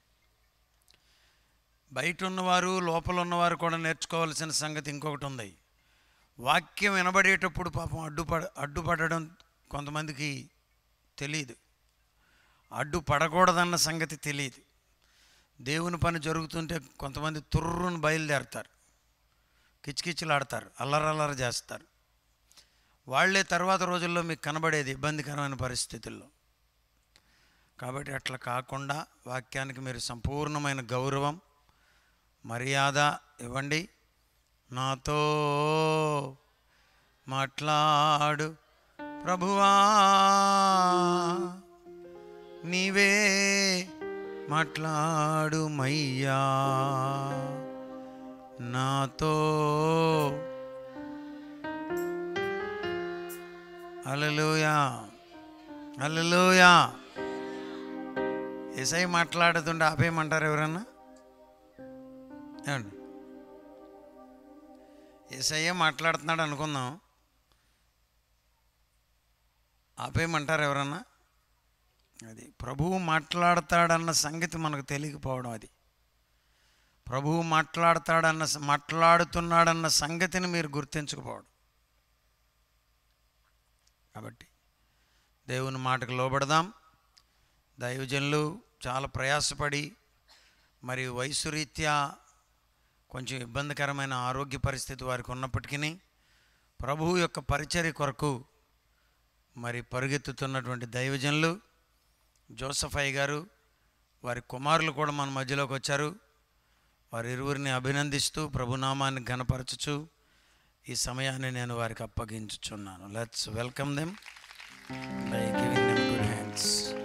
బయట ఉన్నవారు లోపల ఉన్నవారు కూడా నేర్చుకోవాల్సిన సంగతి ఇంకొకటి ఉంది వాక్యం వినబడేటప్పుడు పాపం అడ్డుపడ అడ్డుపడడం కొంతమందికి తెలియదు అడ్డుపడకూడదన్న సంగతి తెలియదు దేవుని పని జరుగుతుంటే కొంతమంది తుర్రును బయలుదేరతారు కిచకిచలాడతారు అల్లరల్లర చేస్తారు వాళ్ళే తర్వాత రోజుల్లో మీకు కనబడేది ఇబ్బందికరమైన పరిస్థితుల్లో కాబట్టి అట్లా కాకుండా వాక్యానికి మీరు సంపూర్ణమైన గౌరవం మర్యాద ఇవ్వండి నాతో మాట్లాడు ప్రభువా నీవే మాట్లాడు మయ్యా నాతో అలలుయా అలలుయా ఎస్ఐ మాట్లాడుతుంటే ఆపేయమంటారు ఎవరన్నా ఏమండి ఎస్ఐఏ మాట్లాడుతున్నాడు అనుకుందాం ఆపేయమంటారు ఎవరన్నా అది ప్రభువు మాట్లాడతాడన్న సంగతి మనకు తెలియకపోవడం అది ప్రభువు మాట్లాడతాడన్న స- మాట్లాడుతున్నాడన్న సంగతిని మీరు గుర్తించకపోవడం కాబట్టి దేవుని మాటకు లోబడదాం దైవజనులు చాలా ప్రయాసపడి మరి వయసు రీత్యా కొంచెం ఇబ్బందికరమైన ఆరోగ్య పరిస్థితి వారికి ఉన్నప్పటికీ ప్రభువు యొక్క పరిచర్య కొరకు మరి పరుగెత్తుతున్నటువంటి దైవజనులు జోసఫయ్య గారు వారి కుమారులు కూడా మన మధ్యలోకి వచ్చారు వారి ఇరువురిని అభినందిస్తూ ప్రభునామాన్ని ఘనపరచుచు ఈ సమయాన్ని నేను వారికి అప్పగించుచున్నాను let's welcome them by giving them good hands